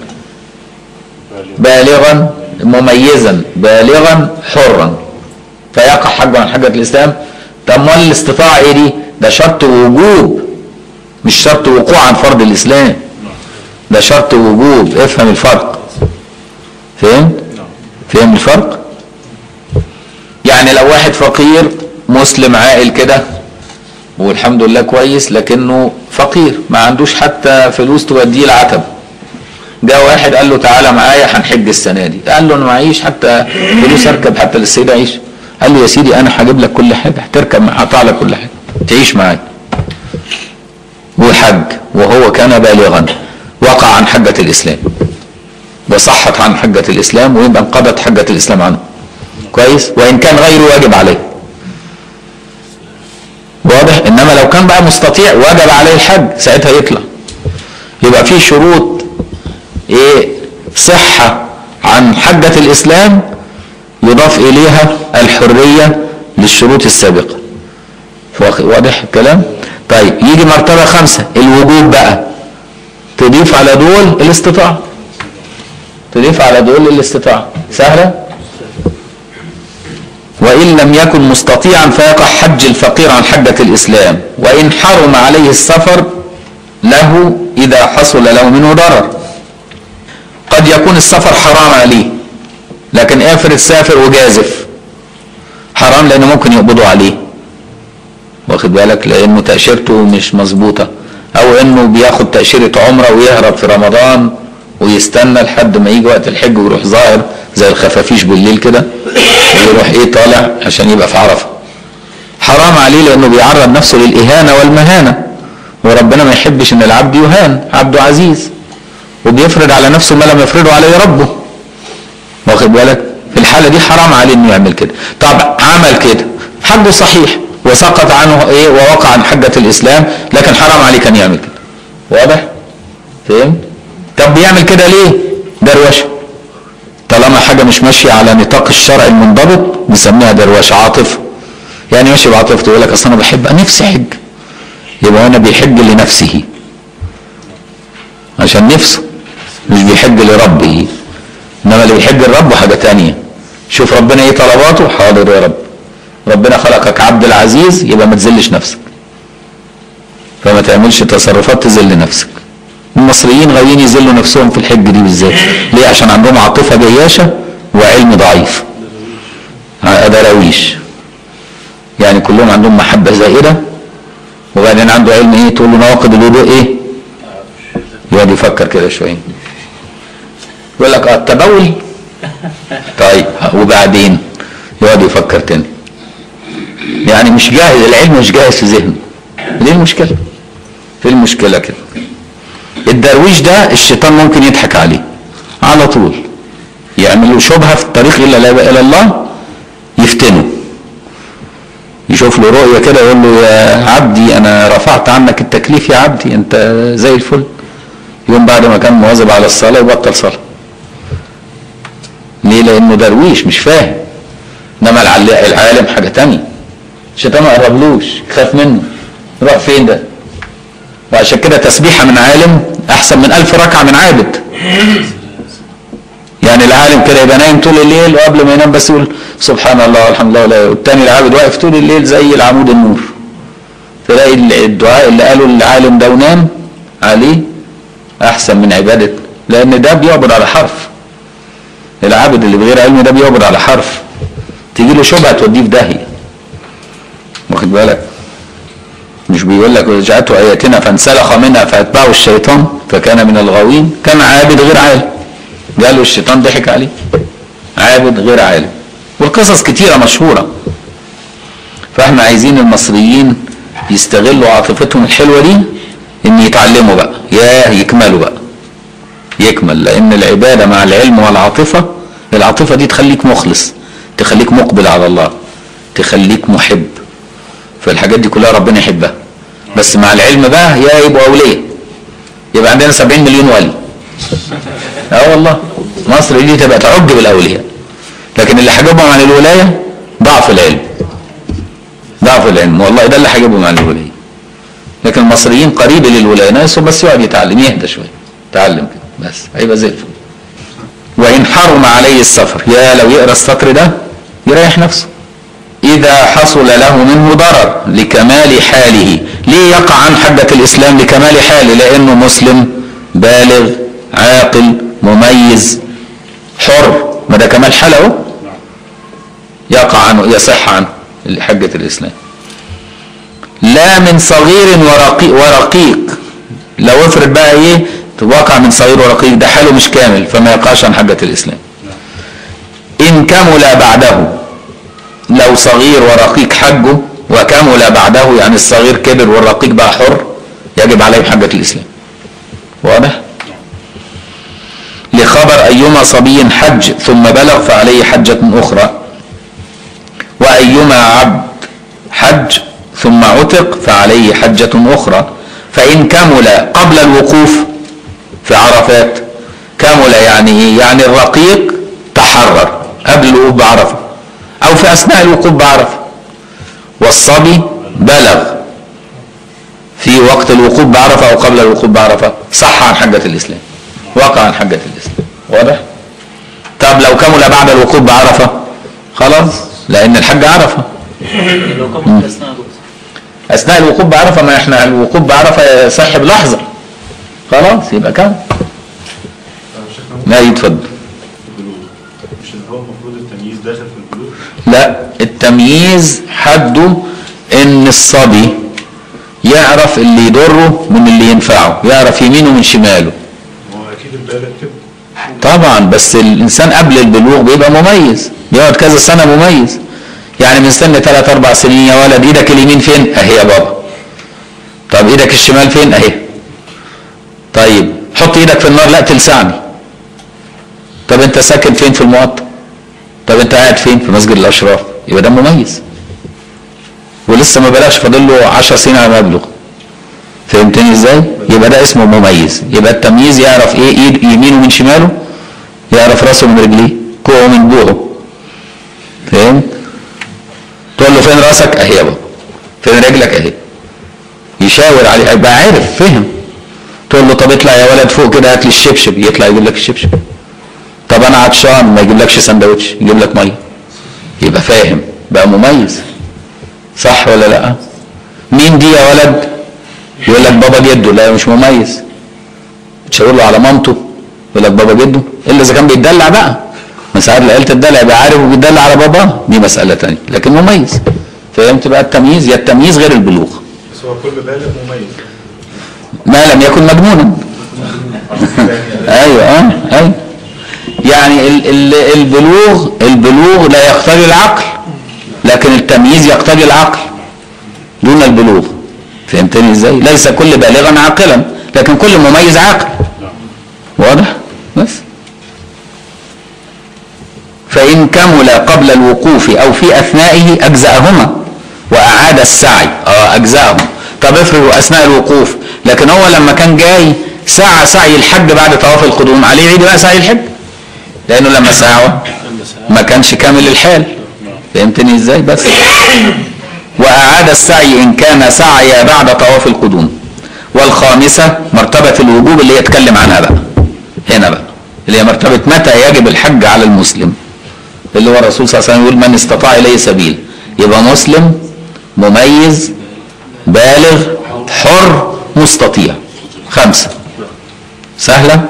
بالغا مميزا بالغا حرا فيقع حجه عن حجة الإسلام طب ما الاستطاعة إيه دي؟ ده شرط وجوب مش شرط وقوع عن فرض الإسلام ده شرط وجوب افهم الفرق فهمت؟ فهم الفرق؟ يعني لو واحد فقير مسلم عاقل كده والحمد لله كويس لكنه فقير ما عندوش حتى فلوس توديه العتب جاء واحد قال له تعالى معايا هنحج السنه دي قال له انا معيش حتى فلوس اركب حتى للسيده عيش قال له يا سيدي انا هجيب لك كل حاجه هتركب معايا هقطع لك كل حاجه تعيش معايا وحج وهو كان بالغا وقع عن حجه الاسلام وصحت عن حجه الاسلام ويبقى انقضت حجه الاسلام عنه كويس وان كان غير واجب عليه واضح انما لو كان بقى مستطيع وجب عليه الحج ساعتها يطلع يبقى في شروط ايه صحة عن حجة الاسلام يضاف اليها الحرية للشروط السابقة واخ- واضح الكلام طيب يجي مرتبة خمسة الوجوب بقى تضيف على دول الاستطاعة تضيف على دول الاستطاعة سهلة وإن لم يكن مستطيعا فيقع حج الفقير عن حجة الإسلام وإن حرم عليه السفر له إذا حصل له منه ضرر قد يكون السفر حرام عليه لكن افرض سافر وجازف حرام لأنه ممكن يقبضوا عليه واخد بالك لأنه تأشيرته مش مظبوطة أو إنه بياخد تأشيرة عمرة ويهرب في رمضان ويستنى لحد ما يجي وقت الحج ويروح ظاهر زي الخفافيش بالليل كده ويروح ايه طالع عشان يبقى في عرفه حرام عليه لانه بيعرض نفسه للاهانه والمهانه وربنا ما يحبش ان العبد يهان عبده عزيز وبيفرض على نفسه ما لم يفرضه عليه ربه واخد بالك في الحاله دي حرام عليه انه يعمل كده طب عمل كده حجه صحيح وسقط عنه ايه ووقع عن حجه الاسلام لكن حرام عليه كان يعمل كده واضح فهمت طب بيعمل كده ليه دروشه طالما حاجه مش ماشيه على نطاق الشرع المنضبط نسميها دروشه عاطفه يعني ماشي بعاطفته يقول لك اصل انا بحب أنا نفسي حج يبقى هنا بيحج لنفسه عشان نفسه مش بيحج لربه انما اللي بيحج لربه حاجه تانية شوف ربنا ايه طلباته حاضر يا رب ربنا خلقك عبد العزيز يبقى ما تذلش نفسك فما تعملش تصرفات تذل نفسك المصريين غاويين يذلوا نفسهم في الحج دي بالذات ليه عشان عندهم عاطفه جياشه وعلم ضعيف ع- دراويش يعني كلهم عندهم محبه زائده وبعدين عنده علم ايه تقول له نواقض الوضوء ايه يقعد يفكر كده شويه يقول لك اه التبول طيب وبعدين يقعد يفكر تاني يعني مش جاهز العلم مش جاهز في ذهنه دي المشكله في المشكله كده الدرويش ده الشيطان ممكن يضحك عليه على طول يعمل له شبهه في الطريق الى لا إله الى الله يفتنه يشوف له رؤيه كده يقول له يا عبدي انا رفعت عنك التكليف يا عبدي انت زي الفل يوم بعد ما كان مواظب على الصلاه يبطل صلاه ليه لانه درويش مش فاهم انما العل- العالم حاجه تانية الشيطان ما قربلوش خاف منه يروح فين ده وعشان كده تسبيحة من عالم أحسن من ألف ركعة من عابد يعني العالم كده يبقى نايم طول الليل وقبل ما ينام بس يقول سبحان الله والحمد لله ولا والتاني العابد واقف طول الليل زي العمود النور تلاقي الدعاء اللي قاله العالم ده ونام عليه أحسن من عبادة لأن ده بيعبد على حرف العابد اللي بغير علم ده بيعبد على حرف تيجي له شبهة توديه في داهية واخد بالك مش مش بيقول لك وجاءته اياتنا فانسلخ منها فاتبعه الشيطان فكان من الغاوين كان عابد غير عالم قالوا الشيطان ضحك عليه عابد غير عالم والقصص كتيره مشهوره فاحنا عايزين المصريين يستغلوا عاطفتهم الحلوه دي ان يتعلموا بقى ياه يكملوا بقى يكمل لان العباده مع العلم والعاطفه العاطفه دي تخليك مخلص تخليك مقبل على الله تخليك محب فالحاجات دي كلها ربنا يحبها بس مع العلم بقى يا يبقوا اولياء يبقى عندنا 70 مليون ولي اه والله مصر دي تبقى تعج بالاولياء لكن اللي حجبهم عن الولايه ضعف العلم ضعف العلم والله ده اللي حجبهم عن الولايه لكن المصريين قريب للولايه ناسه بس يقعد يتعلم يهدى شويه يتعلم كده بس هيبقى زي الفل وان حرم عليه السفر يا لو يقرا السطر ده يريح نفسه إذا حصل له منه ضرر لكمال حاله ليه يقع عن حجة الإسلام لكمال حاله لأنه مسلم بالغ عاقل مميز حر ما ده كمال حاله أهو. يقع عنه يصح عنه حجة الإسلام لا من صغير ورقيق, ورقيق لو افرض بقى ايه وقع من صغير ورقيق ده حاله مش كامل فما يقعش عن حجة الإسلام إن كمل بعده لو صغير ورقيق حجه وكمل بعده يعني الصغير كبر والرقيق بقى حر يجب عليه حجة الإسلام واضح؟ لخبر أيما صبي حج ثم بلغ فعليه حجة أخرى وأيما عبد حج ثم عتق فعليه حجة أخرى فإن كمل قبل الوقوف في عرفات كمل يعني إيه؟ يعني الرقيق تحرر قبل الوقوف بعرفة أو في أثناء الوقوف بعرفة والصبي بلغ في وقت الوقوف بعرفة أو قبل الوقوف بعرفة صح عن حجة الإسلام وقع عن حجة الإسلام واضح؟ طب لو كمل بعد الوقوف بعرفة خلاص لأن الحج عرفة لو كان اثناء الوقت أثناء الوقوف بعرفة ما إحنا الوقوف بعرفة يصح بلحظة خلاص يبقى كم لا يتفضل البلوغ مش اللي هو المفروض التمييز داخل في البلوغ لا التمييز حده ان الصبي يعرف اللي يضره من اللي ينفعه يعرف يمينه من شماله هو اكيد البالغ كده طبعا بس الانسان قبل البلوغ بيبقى مميز بيقعد كذا سنه مميز يعني من سن 3 4 سنين يا ولد ايدك اليمين فين اهي يا بابا طب ايدك الشمال فين اهي طيب حط ايدك في النار لا تلسعني طب انت ساكن فين في المقطم طب انت قاعد فين في مسجد الاشراف يبقى ده مميز ولسه ما بلاش فاضل له 10 سنين على ما يبلغ فهمتني ازاي يبقى ده اسمه مميز يبقى التمييز يعرف ايه ايد يمينه من شماله يعرف راسه من رجليه كوعه من بوعه فهمت تقول له فين راسك اهي يا بابا فين رجلك اهي يشاور عليه يبقى عارف فهم تقول له طب اطلع يا ولد فوق كده هات لي الشبشب يطلع يجيب لك الشبشب طب انا عطشان ما يجيبلكش سندوتش يجيب لك ميه يبقى فاهم بقى مميز صح ولا لا مين دي يا ولد يقول لك بابا جده لا مش مميز تشاور له على مامته يقول لك بابا جده الا اذا كان بيتدلع بقى ما ساعات العيله تدلع يبقى عارف وبيتدلع على باباه دي مساله تانية لكن مميز فهمت بقى التمييز يا التمييز غير البلوغ بس هو كل بالغ مميز ما لم يكن مجنونا ايوه اه ايوه يعني ال ال البلوغ البلوغ لا يقتضي العقل لكن التمييز يقتضي العقل دون البلوغ فهمتني ازاي ليس كل بالغا عاقلا لكن كل مميز عاقل واضح بس فإن كمل قبل الوقوف أو في أثنائه أجزأهما وأعاد السعي اه أجزأهم طب افرض أثناء الوقوف لكن هو لما كان جاي سعى سعي الحج بعد طواف القدوم عليه يعيد بقى سعي الحج لأنه لما سعى ما كانش كامل الحال فهمتني ازاي بس وأعاد السعي إن كان سعي بعد طواف القدوم والخامسة مرتبة الوجوب اللي يتكلم عنها بقى هنا بقى اللي هي مرتبة متى يجب الحج على المسلم اللي هو الرسول صلى الله عليه وسلم يقول من استطاع إليه سبيل يبقى مسلم مميز بالغ حر مستطيع خمسة سهلة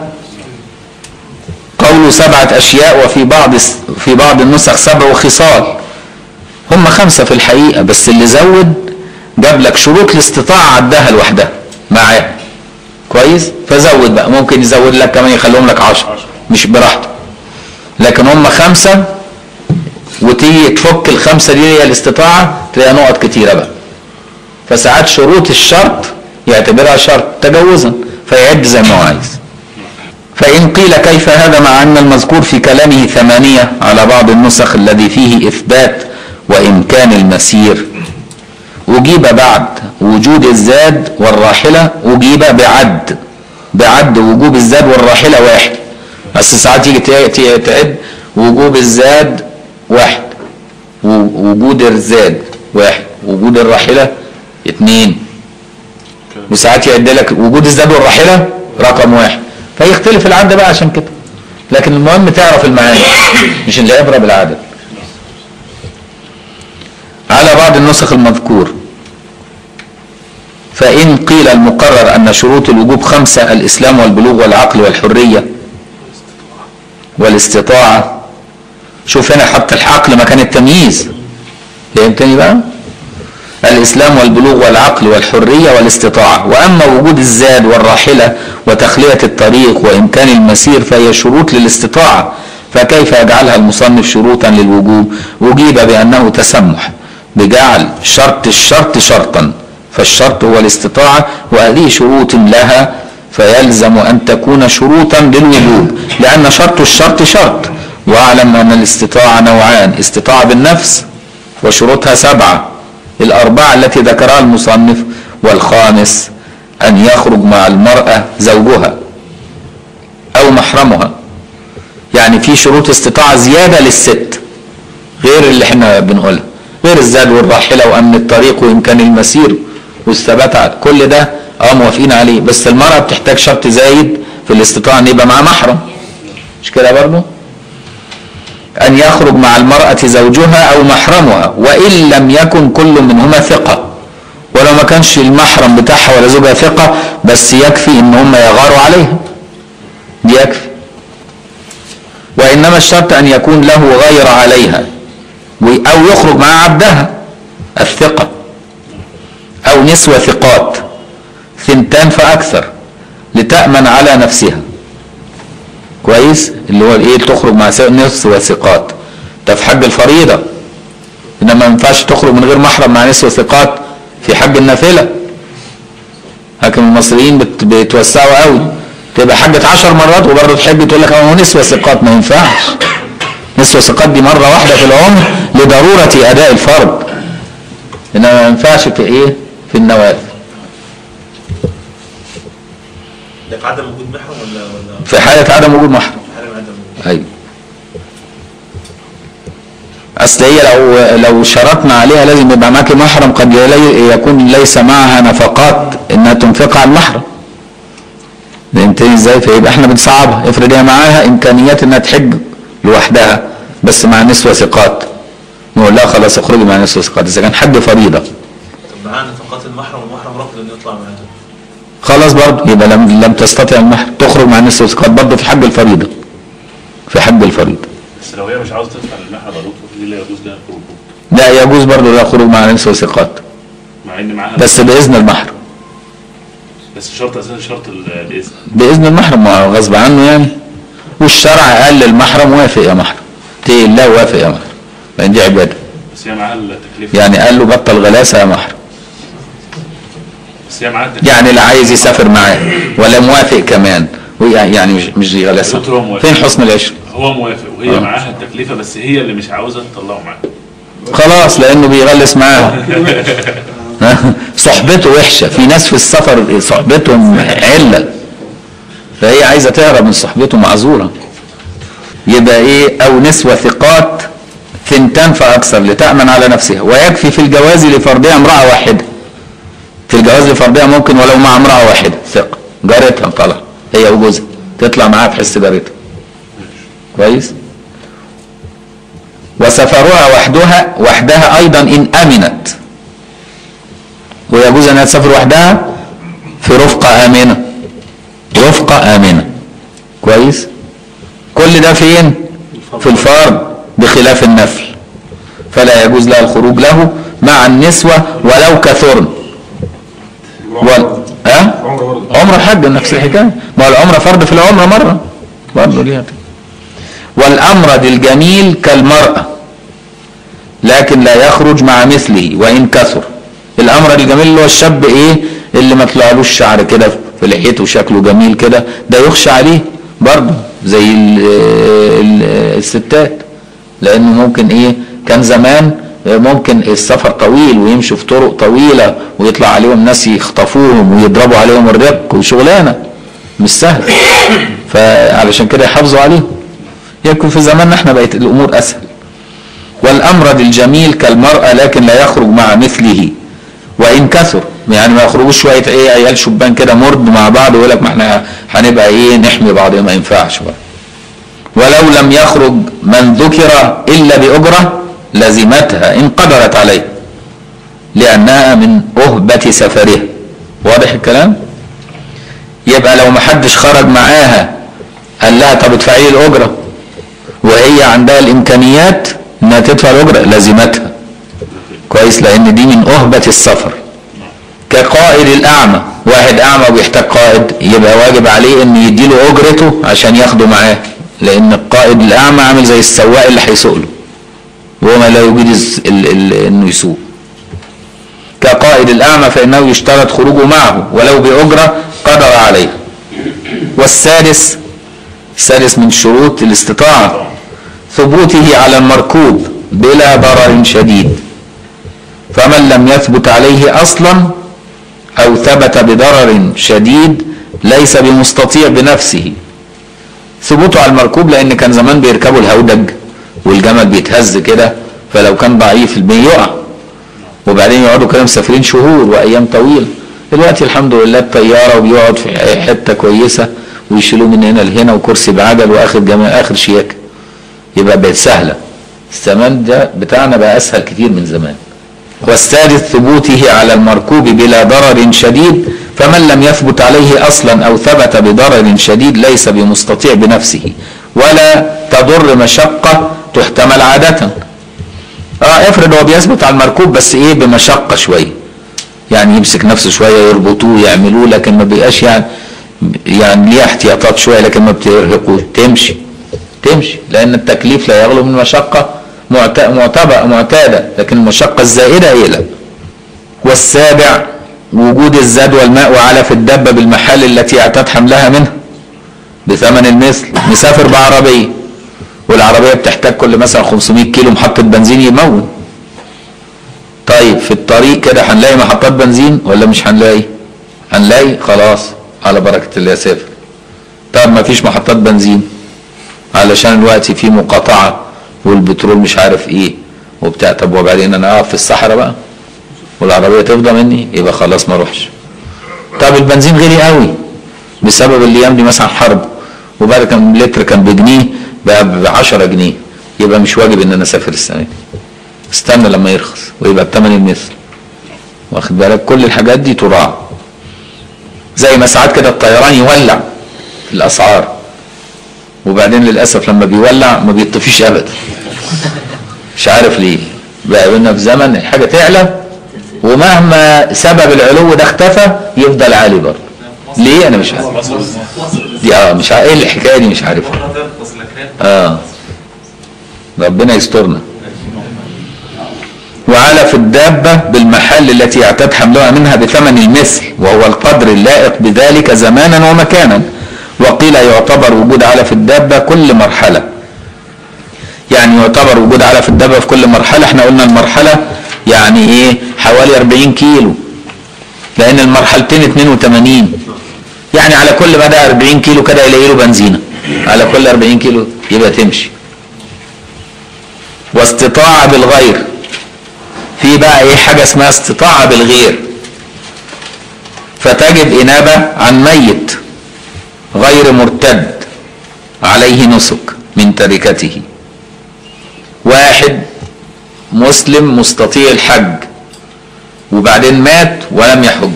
قول سبعة أشياء وفي بعض في بعض النسخ سبع خصال هم خمسة في الحقيقة بس اللي زود جاب لك شروط الاستطاعة عدها لوحدها معاه كويس فزود بقى ممكن يزود لك كمان يخليهم لك عشرة مش براحته لكن هم خمسة وتيجي تفك الخمسة دي هي الاستطاعة تلاقي نقط كتيرة بقى فساعات شروط الشرط يعتبرها شرط تجوزا فيعد زي ما هو عايز فإن قيل كيف هذا مع أن المذكور في كلامه ثمانية على بعض النسخ الذي فيه إثبات وإمكان المسير أجيب بعد وجود الزاد والراحلة أجيب بعد بعد وجوب الزاد والراحلة واحد بس ساعات يجي ت- ت- تعد وجوب الزاد واحد و- وجود الزاد واحد وجود الراحلة اتنين وساعات يعد لك وجود الزاد والراحلة رقم واحد فيختلف العد بقى عشان كده لكن المهم تعرف المعاني مش العبرة بالعدد على بعض النسخ المذكور فإن قيل المقرر أن شروط الوجوب خمسة الإسلام والبلوغ والعقل والحرية والاستطاعة شوف هنا حط العقل مكان التمييز فهمتني بقى الإسلام والبلوغ والعقل والحرية والاستطاعة وأما وجود الزاد والراحلة وتخلية الطريق وإمكان المسير فهي شروط للاستطاعة فكيف يجعلها المصنف شروطا للوجوب أجيب بأنه تسمح بجعل شرط الشرط شرطا فالشرط هو الاستطاعة وهذه شروط لها فيلزم أن تكون شروطا للوجوب لأن شرط الشرط شرط واعلم أن الاستطاعة نوعان استطاعة بالنفس وشروطها سبعة الأربعة التي ذكرها المصنف والخامس أن يخرج مع المرأة زوجها أو محرمها يعني في شروط استطاعة زيادة للست غير اللي احنا بنقولها غير الزاد والراحلة وأمن الطريق وإمكان المسير والثبات على كل ده اه موافقين عليه بس المرأة بتحتاج شرط زايد في الاستطاعة ان يبقى معاه محرم مش كده برضه؟ أن يخرج مع المرأة زوجها أو محرمها وإن لم يكن كل منهما ثقة ولو ما كانش المحرم بتاعها ولا زوجها ثقة بس يكفي إن هم يغاروا عليها دي يكفي وإنما الشرط أن يكون له غير عليها و- أو يخرج مع عبدها الثقة أو نسوة ثقات ثنتان فأكثر لتأمن على نفسها كويس اللي هو الايه تخرج مع س- نسوة ثقات ده في حج الفريضة انما ما ينفعش تخرج من غير محرم مع نسوة ثقات في حج النافلة لكن المصريين بت- بيتوسعوا قوي تبقى حجة عشر مرات وبرضه تحج تقول لك هو نسوة ثقات ما ينفعش نسوة ثقات دي مرة واحدة في العمر لضرورة أداء الفرض إنما ما ينفعش في إيه؟ في النوافل ده في عدم وجود محرم ولا ولا في حالة عدم وجود محرم في حالة عدم وجود ايوه اصل هي لو لو شرطنا عليها لازم يبقى معاكي محرم قد يلي- يكون ليس معها نفقات انها تنفق على المحرم فهمتني ازاي فيبقى احنا بنصعبها افرض هي معاها امكانيات انها تحج لوحدها بس مع نسوة ثقات نقول لها خلاص اخرجي مع نسوة ثقات اذا كان حج فريضة طب معاه نفقات المحرم والمحرم رفض انه يطلع معاه خلاص برضه يبقى لم لم تستطع المحرم تخرج مع نسوة ثقات برضه في حج الفريضة في حج الفريضة بس لو هي مش عاوزه تدفع المحرم يا دكتور دي لا يجوز لها الخروج لا يجوز برضه لا خروج مع نسوة ثقات مع ان معاها بس باذن المحرم بس شرط اساسا شرط ال- الاذن باذن المحرم ما هو غصب عنه يعني والشرع قال للمحرم وافق يا محرم تقي الله وافق يا محرم لان دي عباده بس هي معاها التكليف يعني قال له بطل غلاسه يا محرم بس هي معاها التكليف يعني اللي عايز يسافر معاه ولا موافق كمان ويع- يعني مش مش دي غلاسه دكتور هو موافق. فين حسن العشره هو موافق وهي آه. معاها التكليفه بس هي اللي مش عاوزه تطلعه معاها خلاص لانه بيغلس معاه صحبته وحشه في ناس في السفر صحبتهم عله فهي عايزه تهرب من صحبته معذوره يبقى ايه او نسوة ثقات ثنتان فاكثر لتامن على نفسها ويكفي في الجواز لفردها امراه واحده في الجواز لفردها ممكن ولو مع امراه واحده ثقه جارتها طلع هي وجوزها تطلع معاها في حس جارتها كويس وسفرها وحدها وحدها ايضا ان امنت ويجوز انها تسافر وحدها في رفقه امنه رفقه امنه كويس كل ده فين في الفرض بخلاف النفل فلا يجوز لها الخروج له مع النسوة ولو كثرن وال... ها؟ عمر برضه عمره حج نفس الحكاية ما هو العمرة فرض في العمرة مرة برضه ليها والأمرد الجميل كالمرأة لكن لا يخرج مع مثله وإن كثر الأمرد الجميل اللي هو الشاب إيه اللي ما طلعلوش شعر كده في لحيته شكله جميل كده ده يخشى عليه برضه زي ال- ال- الستات لأنه ممكن إيه كان زمان ممكن السفر طويل ويمشوا في طرق طويلة ويطلع عليهم ناس يخطفوهم ويضربوا عليهم الرق وشغلانة مش سهل فعلشان كده يحافظوا عليهم يمكن في زماننا احنا بقت الامور اسهل والامرد الجميل كالمرأة لكن لا يخرج مع مثله وان كثر يعني ما يخرجوش شوية ايه عيال شبان كده مرد مع بعض ويقول لك ما احنا هنبقى ايه نحمي بعض ما ينفعش بقى ولو لم يخرج من ذكر الا باجره لزمتها ان قدرت عليه لانها من اهبه سفرها واضح الكلام يبقى لو ما حدش خرج معاها قال لها طب ادفعي لي الاجره وهي عندها الامكانيات انها تدفع الاجره لازمتها كويس لان دي من اهبه السفر كقائد الاعمى واحد اعمى وبيحتاج قائد يبقى واجب عليه ان يديله اجرته عشان ياخده معاه لان القائد الاعمى عامل زي السواق اللي هيسوق له وهو ما لا يجيد الز- ال- ال- انه يسوق كقائد الاعمى فانه يشترط خروجه معه ولو باجره قدر عليه والسادس السادس من شروط الاستطاعه ثبوته على المركوب بلا ضرر شديد فمن لم يثبت عليه اصلا او ثبت بضرر شديد ليس بمستطيع بنفسه ثبوته على المركوب لان كان زمان بيركبوا الهودج والجمل بيتهز كده فلو كان ضعيف بيقع وبعدين يقعدوا كده مسافرين شهور وايام طويله دلوقتي الحمد لله الطياره وبيقعد في حته كويسه ويشيلوه من هنا لهنا وكرسي بعجل واخر جمال اخر شياكه يبقى بقت سهله الزمان ده بتاعنا بقى اسهل كتير من زمان والثالث ثبوته على المركوب بلا ضرر شديد فمن لم يثبت عليه اصلا او ثبت بضرر شديد ليس بمستطيع بنفسه ولا تضر مشقه تحتمل عاده اه افرض هو بيثبت على المركوب بس ايه بمشقه شويه يعني يمسك نفسه شويه يربطوه يعملوه لكن ما بيبقاش يعني يعني ليه احتياطات شويه لكن ما بترهقوش تمشي تمشي لان التكليف لا يغلو من مشقه معت- معتبر معتاده لكن المشقه الزائده هي لا والسابع وجود الزاد والماء وعلف الدابه بالمحال التي اعتاد حملها منها بثمن المثل مسافر بعربيه والعربيه بتحتاج كل مثلا 500 كيلو محطه بنزين يمون طيب في الطريق كده هنلاقي محطات بنزين ولا مش هنلاقي هنلاقي خلاص على بركه الله سافر طب ما فيش محطات بنزين علشان الوقت في مقاطعه والبترول مش عارف ايه وبتاع طب وبعدين انا اقف في الصحراء بقى والعربيه تفضى مني يبقى خلاص ما اروحش طب البنزين غالي قوي بسبب الايام دي مثلا حرب وبعد كان لتر كان بجنيه بقى ب 10 جنيه يبقى مش واجب ان انا اسافر السنه دي استنى لما يرخص ويبقى بثمن المثل واخد بالك كل الحاجات دي تراعى زي ما ساعات كده الطيران يولع في الاسعار وبعدين للاسف لما بيولع ما بيطفيش ابدا مش عارف ليه بقى قلنا في زمن الحاجه تعلى ومهما سبب العلو ده اختفى يفضل عالي برضه ليه انا مش عارف دي اه مش عارف ايه الحكايه دي مش عارفها ترخص لك اه ربنا يسترنا وعلف الدابة بالمحل التي اعتاد حملها منها بثمن المثل وهو القدر اللائق بذلك زمانا ومكانا وقيل يعتبر وجود علف الدابة كل مرحلة يعني يعتبر وجود علف الدابة في كل مرحلة احنا قلنا المرحلة يعني ايه حوالي 40 كيلو لان المرحلتين 82 يعني على كل مدى 40 كيلو كده يلاقي له بنزينة على كل 40 كيلو يبقى تمشي واستطاعة بالغير في بقى ايه حاجة اسمها استطاعة بالغير فتجب إنابة عن ميت غير مرتد عليه نسك من تركته واحد مسلم مستطيع الحج وبعدين مات ولم يحج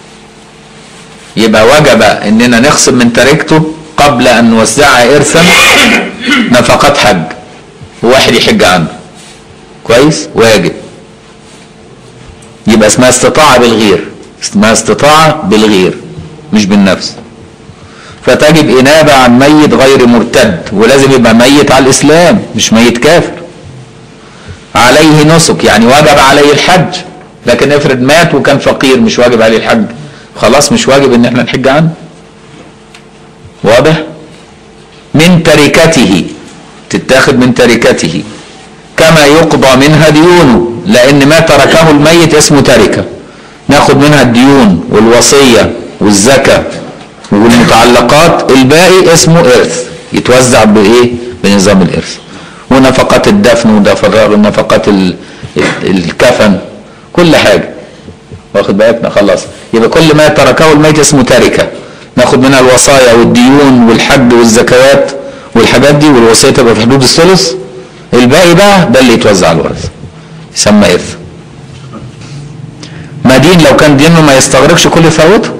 يبقى وجب اننا نخصم من تركته قبل ان نوزعها ارثا نفقات حج وواحد يحج عنه كويس واجب يبقى اسمها استطاعة بالغير اسمها استطاعة بالغير مش بالنفس فتجب إنابة عن ميت غير مرتد ولازم يبقى ميت على الإسلام مش ميت كافر عليه نسك يعني وجب عليه الحج لكن افرض مات وكان فقير مش واجب عليه الحج خلاص مش واجب ان احنا نحج عنه واضح من تركته تتاخد من تركته كما يقضى منها ديونه لان ما تركه الميت اسمه تركه ناخد منها الديون والوصيه والزكاه والمتعلقات الباقي اسمه ارث يتوزع بايه بنظام الارث ونفقات الدفن ونفقات ال- الكفن كل حاجه واخد بالك خلاص يبقى كل ما تركه الميت اسمه تركه ناخد منها الوصايا والديون والحج والزكوات والحاجات دي والوصيه تبقى في حدود الثلث الباقي بقى ده اللي يتوزع على الورثه يسمى ارث مدين لو كان دينه ما يستغرقش كل ثروته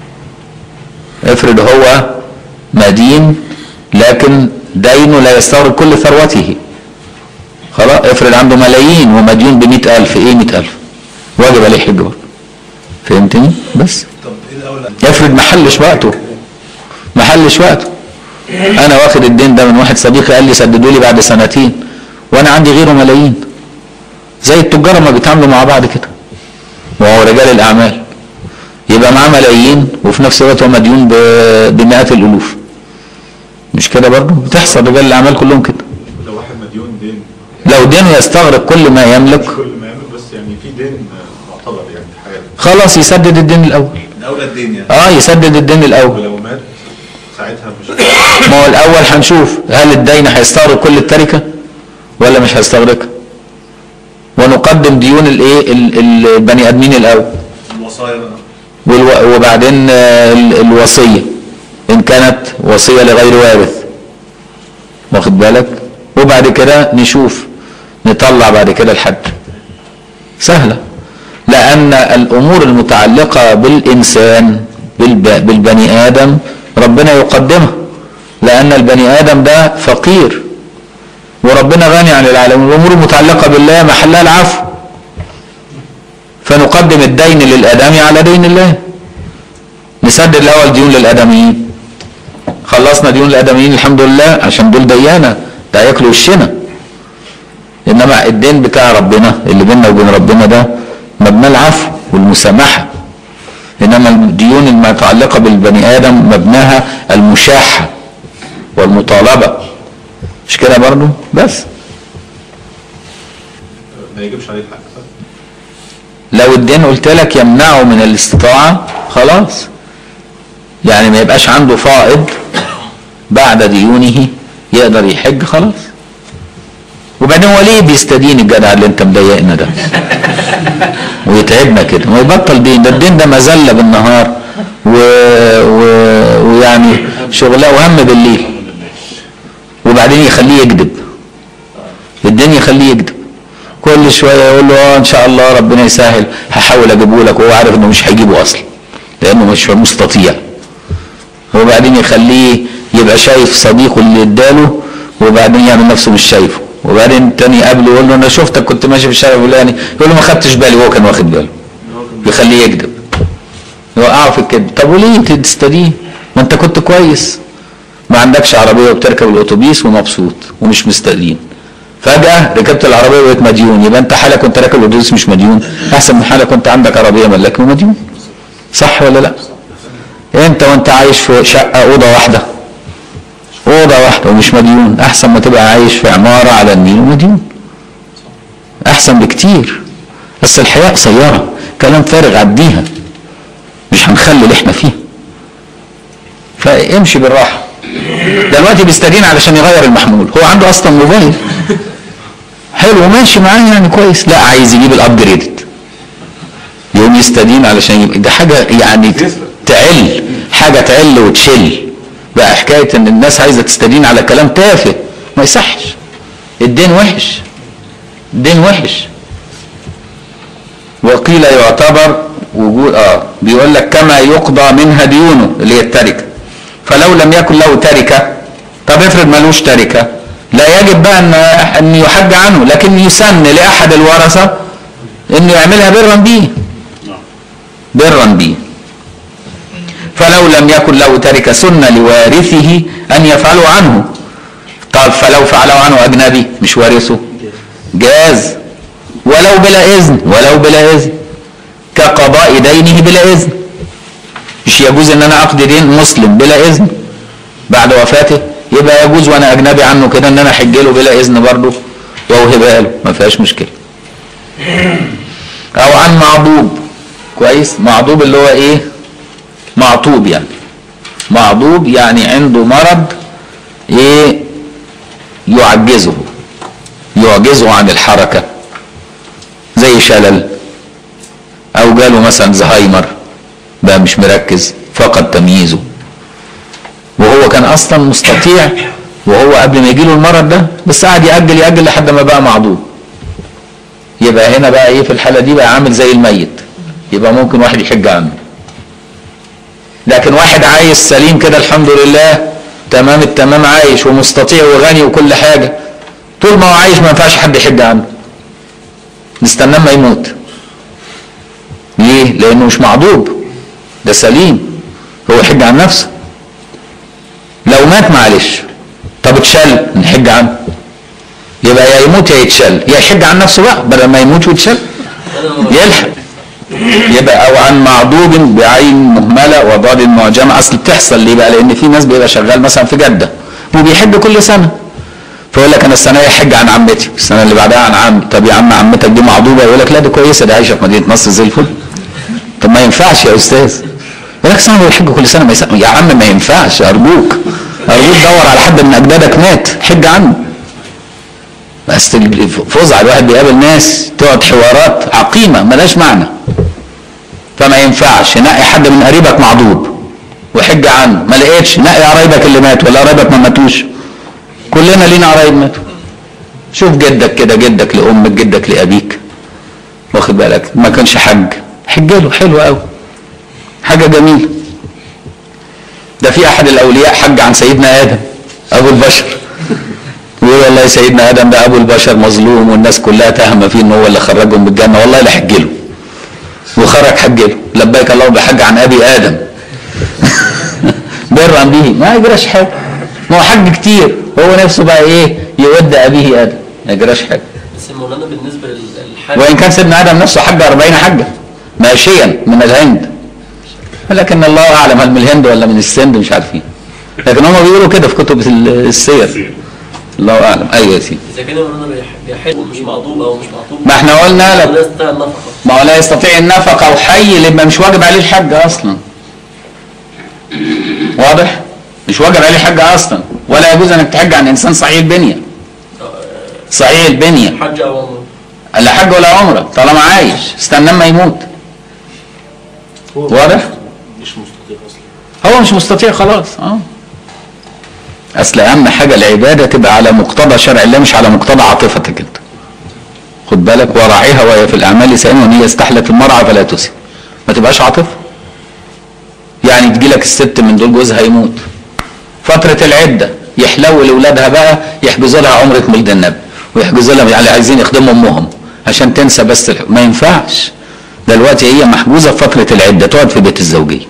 افرض هو مدين لكن دينه لا يستغرق كل ثروته خلاص افرض عنده ملايين ومديون بمئة ألف ايه مئة ألف واجب عليه حج برضه فهمتني بس طب ايه الاولى افرض محلش وقته محلش وقته انا واخد الدين ده من واحد صديقي قال لي سددوا لي بعد سنتين وانا عندي غيره ملايين زي التجار ما بيتعاملوا مع بعض كده وهو رجال الاعمال يبقى معاه ملايين وفي نفس الوقت هو مديون ب- بمئات الالوف مش كده برضه بتحصل رجال الاعمال كلهم كده لو واحد مديون دين لو دينه يستغرق كل ما يملك مش كل ما يعمل بس يعني في دين آه، معتبر يعني في حياته خلاص يسدد الدين الاول الاولى الدين يعني اه يسدد الدين الاول ولو مات ساعتها مش ما هو الاول هنشوف هل الدين هيستغرق كل التركه ولا مش هيستغرقها ونقدم ديون الايه ال- ال- البني ادمين الاول الوصايا بقى والو- وبعدين آه، ال- الوصيه ان كانت وصيه لغير وارث واخد بالك وبعد كده نشوف نطلع بعد كده الحد سهله لان الامور المتعلقه بالانسان بالب- بالبني ادم ربنا يقدمها لان البني ادم ده فقير وربنا غني عن العالمين الامور المتعلقه بالله محلها العفو فنقدم الدين للادمي على دين الله نسدد الاول ديون للادميين خلصنا ديون الادميين الحمد لله عشان دول ديانه ده هياكلوا وشنا انما الدين بتاع ربنا اللي بيننا وبين ربنا ده مبنى العفو والمسامحه انما الديون المتعلقه بالبني ادم مبناها المشاحه والمطالبه مش كده برضو بس ما يجيبش عليه الحق صح؟ لو الدين قلت لك يمنعه من الاستطاعة خلاص يعني ما يبقاش عنده فائض بعد ديونه يقدر يحج خلاص وبعدين هو ليه بيستدين الجدع اللي انت مضايقنا ده ويتعبنا كده ما يبطل دين ده الدين ده مذله بالنهار و... و... ويعني شغله وهم بالليل وبعدين يخليه يكذب الدين يخليه يكذب كل شويه يقول له اه ان شاء الله ربنا يسهل هحاول اجيبه لك وهو عارف انه مش هيجيبه اصلا لانه مش مستطيع وبعدين يخليه يبقى شايف صديقه اللي اداله وبعدين يعمل نفسه مش شايفه وبعدين تاني يقابله يقول له انا شفتك كنت ماشي في الشارع الفلاني يقول له ما خدتش بالي وهو كان واخد باله يخليه يكذب يوقعه في الكذب طب وليه تستدين ما انت كنت كويس ما عندكش عربيه وبتركب الاتوبيس ومبسوط ومش مستدين فجأة ركبت العربية وبقيت مديون يبقى انت حالك كنت راكب الاتوبيس مش مديون احسن من حالك كنت عندك عربية ملاك ومديون صح ولا لا انت وانت عايش في شقة اوضة واحدة اوضة واحدة ومش مديون احسن ما تبقى عايش في عمارة على النيل ومديون احسن بكتير بس الحياة قصيرة كلام فارغ عديها مش هنخلي اللي احنا فيه فامشي بالراحة دلوقتي بيستدين علشان يغير المحمول هو عنده اصلا موبايل حلو ماشي معاه يعني كويس لا عايز يجيب الابجريدد يقوم يستدين علشان يبقى ده حاجه يعني تعل حاجه تعل وتشل بقى حكايه ان الناس عايزه تستدين على كلام تافه ما يصحش الدين وحش الدين وحش وقيل يعتبر وجود اه بيقول لك كما يقضى منها ديونه اللي هي التركه فلو لم يكن له تركه طب افرض ملوش تركه لا يجب بقى ان ان يحج عنه لكن يسن لاحد الورثه انه يعملها برا بيه نعم برا به فلو لم يكن له ترك سنة لوارثه أن يفعلوا عنه طب فلو فعلوا عنه أجنبي مش وارثه جاز ولو بلا إذن ولو بلا إذن كقضاء دينه بلا إذن مش يجوز ان انا اقضي دين مسلم بلا اذن بعد وفاته يبقى يجوز وانا اجنبي عنه كده ان انا احج له بلا اذن برضه واوهبها له ما فيهاش مشكله او عن معضوب كويس معضوب اللي هو ايه معطوب يعني معضوب يعني عنده مرض ايه يعجزه يعجزه عن الحركه زي شلل او جاله مثلا زهايمر بقى مش مركز فقد تمييزه وهو كان اصلا مستطيع وهو قبل ما يجيله المرض ده بس قعد يأجل يأجل لحد ما بقى معضوب يبقى هنا بقى ايه في الحالة دي بقى عامل زي الميت يبقى ممكن واحد يحج عنه لكن واحد عايش سليم كده الحمد لله تمام التمام عايش ومستطيع وغني وكل حاجة طول ما هو عايش ما ينفعش حد يحج عنه نستناه ما يموت ليه؟ لأنه مش معضوب ده سليم هو يحج عن نفسه لو مات معلش طب اتشل نحج عنه يبقى يا يموت يا يتشل يا يحج عن نفسه بقى بدل ما يموت ويتشل يلحق يبقى او عن معضوب بعين مهمله وضاد معجمه اصل بتحصل ليه بقى لان في ناس بيبقى شغال مثلا في جده وبيحج كل سنه فيقول لك انا السنه دي احج عن عمتي السنه اللي بعدها عن عمي طب يا عم عمتك دي معضوبه يقول لك لا دي كويسه دي عايشه في مدينه نصر زي الفل طب ما ينفعش يا استاذ يقول لك سنه بيحج كل سنه ما يسأل. يا عم ما ينفعش ارجوك ارجوك دور على حد من اجدادك مات حج عنه بس فظع الواحد بيقابل ناس تقعد حوارات عقيمه ملهاش معنى فما ينفعش نقي حد من قريبك معضوب وحج عنه ما لقيتش نقي قرايبك اللي ماتوا ولا قرايبك ما ماتوش كلنا لينا قرايب ماتوا شوف جدك كده جدك لامك جدك لابيك واخد بالك ما كانش حج حج له حلو قوي حاجه جميله ده في احد الاولياء حج عن سيدنا ادم ابو البشر ويقول والله سيدنا ادم ده ابو البشر مظلوم والناس كلها تهمه فيه ان هو اللي خرجهم من الجنه والله لا حج له وخرج حج له لبيك اللهم بحج عن ابي ادم برا به ما يجراش حاجه ما هو حج كتير هو نفسه بقى ايه يود ابيه ادم ما يجراش حاجه بس مولانا بالنسبه للحج وان كان سيدنا ادم نفسه حج 40 حجه ماشيا من الهند لكن الله اعلم هل من الهند ولا من السند مش عارفين لكن هم بيقولوا كده في كتب السير الله اعلم ايوه يا سيدي اذا كان مولانا بيح- بيحج مش معطوب او مش معطوب ما احنا قلنا لك الناس بتاع النفقه ما هو لا يستطيع النفقه وحي اللي يبقى مش واجب عليه الحج اصلا واضح مش واجب عليه الحج اصلا ولا يجوز انك تحج عن انسان صحيح البنيه صحيح البنيه حج او عمره لا حج ولا عمره طالما عايش استنى ما يموت واضح مش مستطيع اصلا هو مش مستطيع خلاص اه اصل اهم حاجه العباده تبقى على مقتضى شرع الله مش على مقتضى عاطفتك انت خد بالك وراعيها وهي في الاعمال سائل وان هي استحلت المرعى فلا تسي ما تبقاش عاطفه يعني تجي لك الست من دول جوزها يموت فتره العده يحلو لاولادها بقى يحجزوا لها عمره مولد النبي ويحجزوا لها يعني عايزين يخدموا امهم عشان تنسى بس الح... ما ينفعش دلوقتي هي محجوزه في فتره العده تقعد في بيت الزوجيه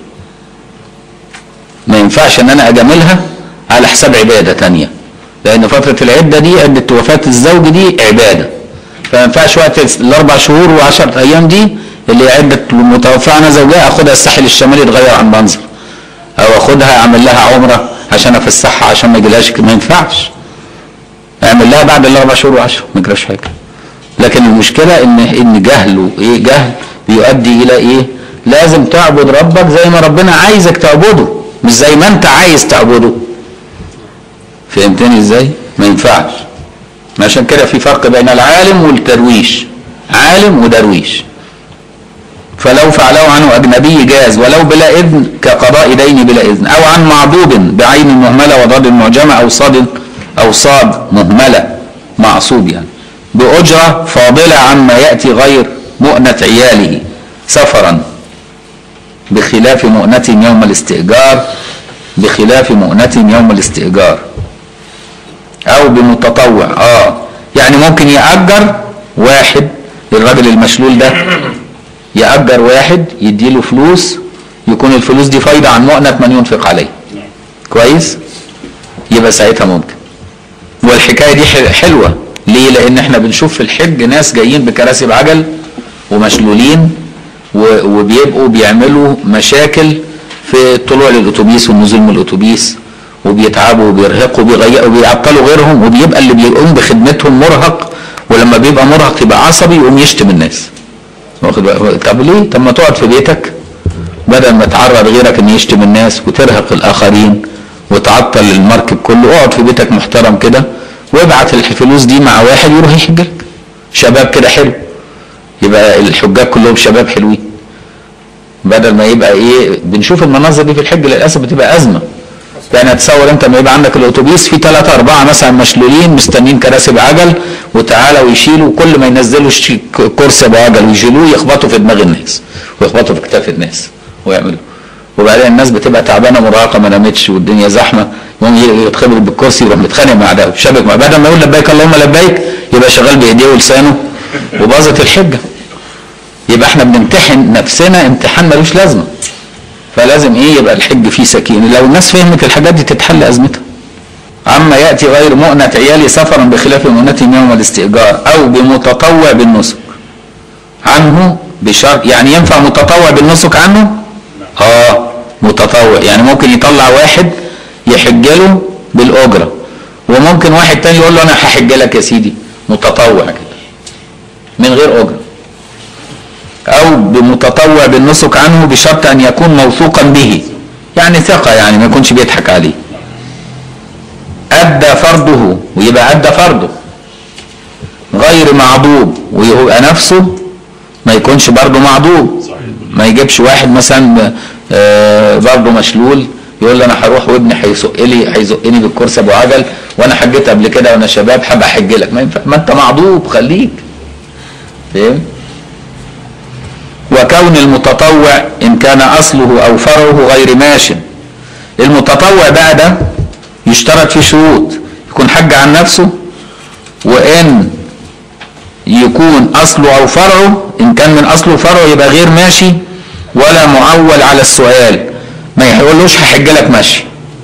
ما ينفعش ان انا اجاملها على حساب عباده تانية لان فتره العده دي عده وفاه الزوج دي عباده فما ينفعش وقت الاربع شهور وعشرة ايام دي اللي هي عده متوفى عنها زوجها اخدها الساحل الشمالي يتغير عن منظر او اخدها اعمل لها عمره عشان افسحها عشان ما يجيلهاش ما ينفعش اعمل لها بعد الاربع شهور وعشرة ما يجراش حاجه لكن المشكله ان ان جهل ايه جهل بيؤدي الى ايه لازم تعبد ربك زي ما ربنا عايزك تعبده مش زي ما انت عايز تعبده فهمتني ازاي ما ينفعش عشان كده في فرق بين العالم والدرويش عالم ودرويش فلو فعله عنه اجنبي جاز ولو بلا اذن كقضاء دين بلا اذن او عن معضوب بعين مهمله وضاد معجمه او صاد او صاد مهمله معصوب يعني باجره فاضله عما ياتي غير مؤنه عياله سفرا بخلاف مؤنة يوم الاستئجار بخلاف مؤنة يوم الاستئجار او بمتطوع اه يعني ممكن يأجر واحد الراجل المشلول ده يأجر واحد يديله فلوس يكون الفلوس دي فايدة عن مؤنة من ينفق عليه كويس يبقى ساعتها ممكن والحكاية دي حل- حلوة ليه لان احنا بنشوف في الحج ناس جايين بكراسي بعجل ومشلولين و- وبيبقوا بيعملوا مشاكل في الطلوع للاتوبيس والنزول من الاتوبيس وبيتعبوا وبيرهقوا وبيغيروا وبيعطلوا غيرهم وبيبقى اللي بيقوم بخدمتهم مرهق ولما بيبقى مرهق يبقى عصبي يقوم يشتم الناس واخد بالك؟ طب ليه؟ طب ما تقعد في بيتك بدل ما تعرض غيرك ان يشتم الناس وترهق الاخرين وتعطل المركب كله اقعد في بيتك محترم كده وابعت الفلوس دي مع واحد يروح يحج لك شباب كده حلو يبقى الحجاج كلهم شباب حلوين بدل ما يبقى ايه بنشوف المناظر دي في الحج للاسف بتبقى ازمه يعني تصور انت لما يبقى عندك الاتوبيس في ثلاثة أربعة مثلا مشلولين مستنيين كراسي بعجل وتعالى ويشيلوا كل ما ينزلوا شي- كرسي بعجل ويشيلوه يخبطوا في دماغ الناس ويخبطوا في كتاف الناس ويعملوا وبعدين الناس بتبقى تعبانه مرهقه ما نامتش والدنيا زحمه يقوم ي- يتخبط بالكرسي يروح متخانق مع ده شابك مع بدل ما يقول لبيك اللهم لبيك يبقى شغال بايديه ولسانه وباظت الحجه يبقى احنا بنمتحن نفسنا امتحان ملوش لازمه فلازم ايه يبقى الحج فيه سكينه لو الناس فهمت الحاجات دي تتحل ازمتها عما ياتي غير مؤنة عيالي سفرا بخلاف مؤنتهم يوم الاستئجار او بمتطوع بالنسك عنه بشرط يعني ينفع متطوع بالنسك عنه اه متطوع يعني ممكن يطلع واحد يحج له بالاجره وممكن واحد تاني يقول له انا هحج لك يا سيدي متطوع كده من غير اجره او بمتطوع بالنسك عنه بشرط ان يكون موثوقا به يعني ثقة يعني ما يكونش بيضحك عليه ادى فرضه ويبقى ادى فرضه غير معضوب ويبقى نفسه ما يكونش برضه معضوب ما يجيبش واحد مثلا آه، برضه مشلول يقول لي انا هروح وابني هيزق لي هيزقني بالكرسي ابو عجل وانا حجيت قبل كده وانا شباب هبقى احج لك ما ينفع ما انت معضوب خليك فاهم وكون المتطوع إن كان أصله أو فرعه غير ماش المتطوع بقى ده يشترط فيه شروط يكون حج عن نفسه وإن يكون أصله أو فرعه إن كان من أصله وفرعه يبقى غير ماشي ولا معول على السؤال ما يقولوش هحج لك ماشي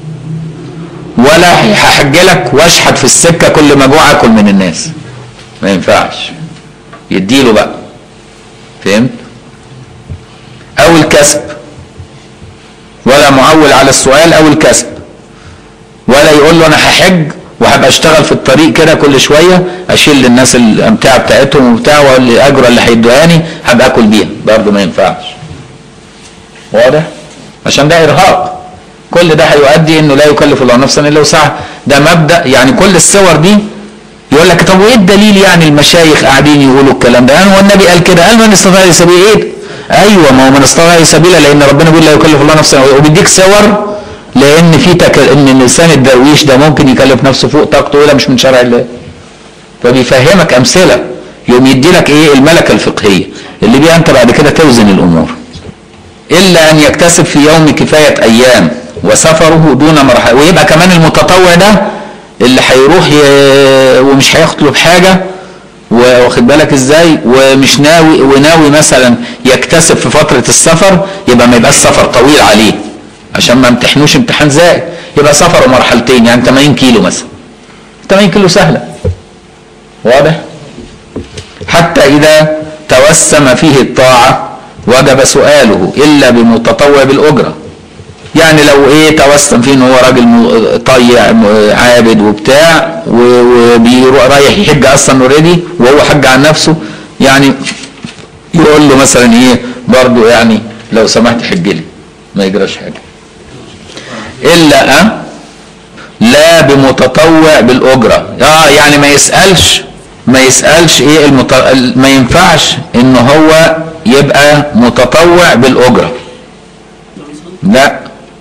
ولا هحج لك واشحت في السكة كل ما جوع اكل من الناس ما ينفعش يديله بقى فهمت او الكسب ولا معول على السؤال او الكسب ولا يقول له انا هحج وهبقى اشتغل في الطريق كده كل شويه اشيل للناس الامتعه بتاعتهم وبتاع والاجره اللي هيدوهاني هبقى اكل بيها برضه ما ينفعش واضح عشان ده ارهاق كل ده هيؤدي انه لا يكلف الله نفسا الا وسعها ده مبدا يعني كل الصور دي يقول لك طب وايه الدليل يعني المشايخ قاعدين يقولوا الكلام ده هو النبي قال كده قال من استطاع الى سبيل ايه ايوه ما هو من استطاع الى سبيلا لان ربنا بيقول لا يكلف الله نفسا وبيديك صور لان في تك... ان لسان الدرويش ده ممكن يكلف نفسه فوق طاقته ولا مش من شرع الله فبيفهمك امثله يقوم يدي لك ايه الملكه الفقهيه اللي بيها انت بعد كده توزن الامور الا ان يكتسب في يوم كفايه ايام وسفره دون مرحله ويبقى كمان المتطوع ده اللي هيروح ي... ومش هيطلب حاجه واخد بالك ازاي ومش ناوي وناوي مثلا يكتسب في فتره السفر يبقى ما يبقاش سفر طويل عليه عشان ما امتحنوش امتحان زائد يبقى سفر مرحلتين يعني 80 كيلو مثلا 80 كيلو سهله واضح حتى اذا توسم فيه الطاعه وجب سؤاله الا بمتطوع بالاجره يعني لو ايه توسم فيه ان هو راجل طيع عابد وبتاع وبيروح رايح يحج اصلا اوريدي وهو حج عن نفسه يعني يقول له مثلا ايه برضه يعني لو سمحت حج لي ما يجراش حاجه الا أه لا بمتطوع بالاجره اه يعني ما يسالش ما يسالش ايه المت... ما ينفعش ان هو يبقى متطوع بالاجره لا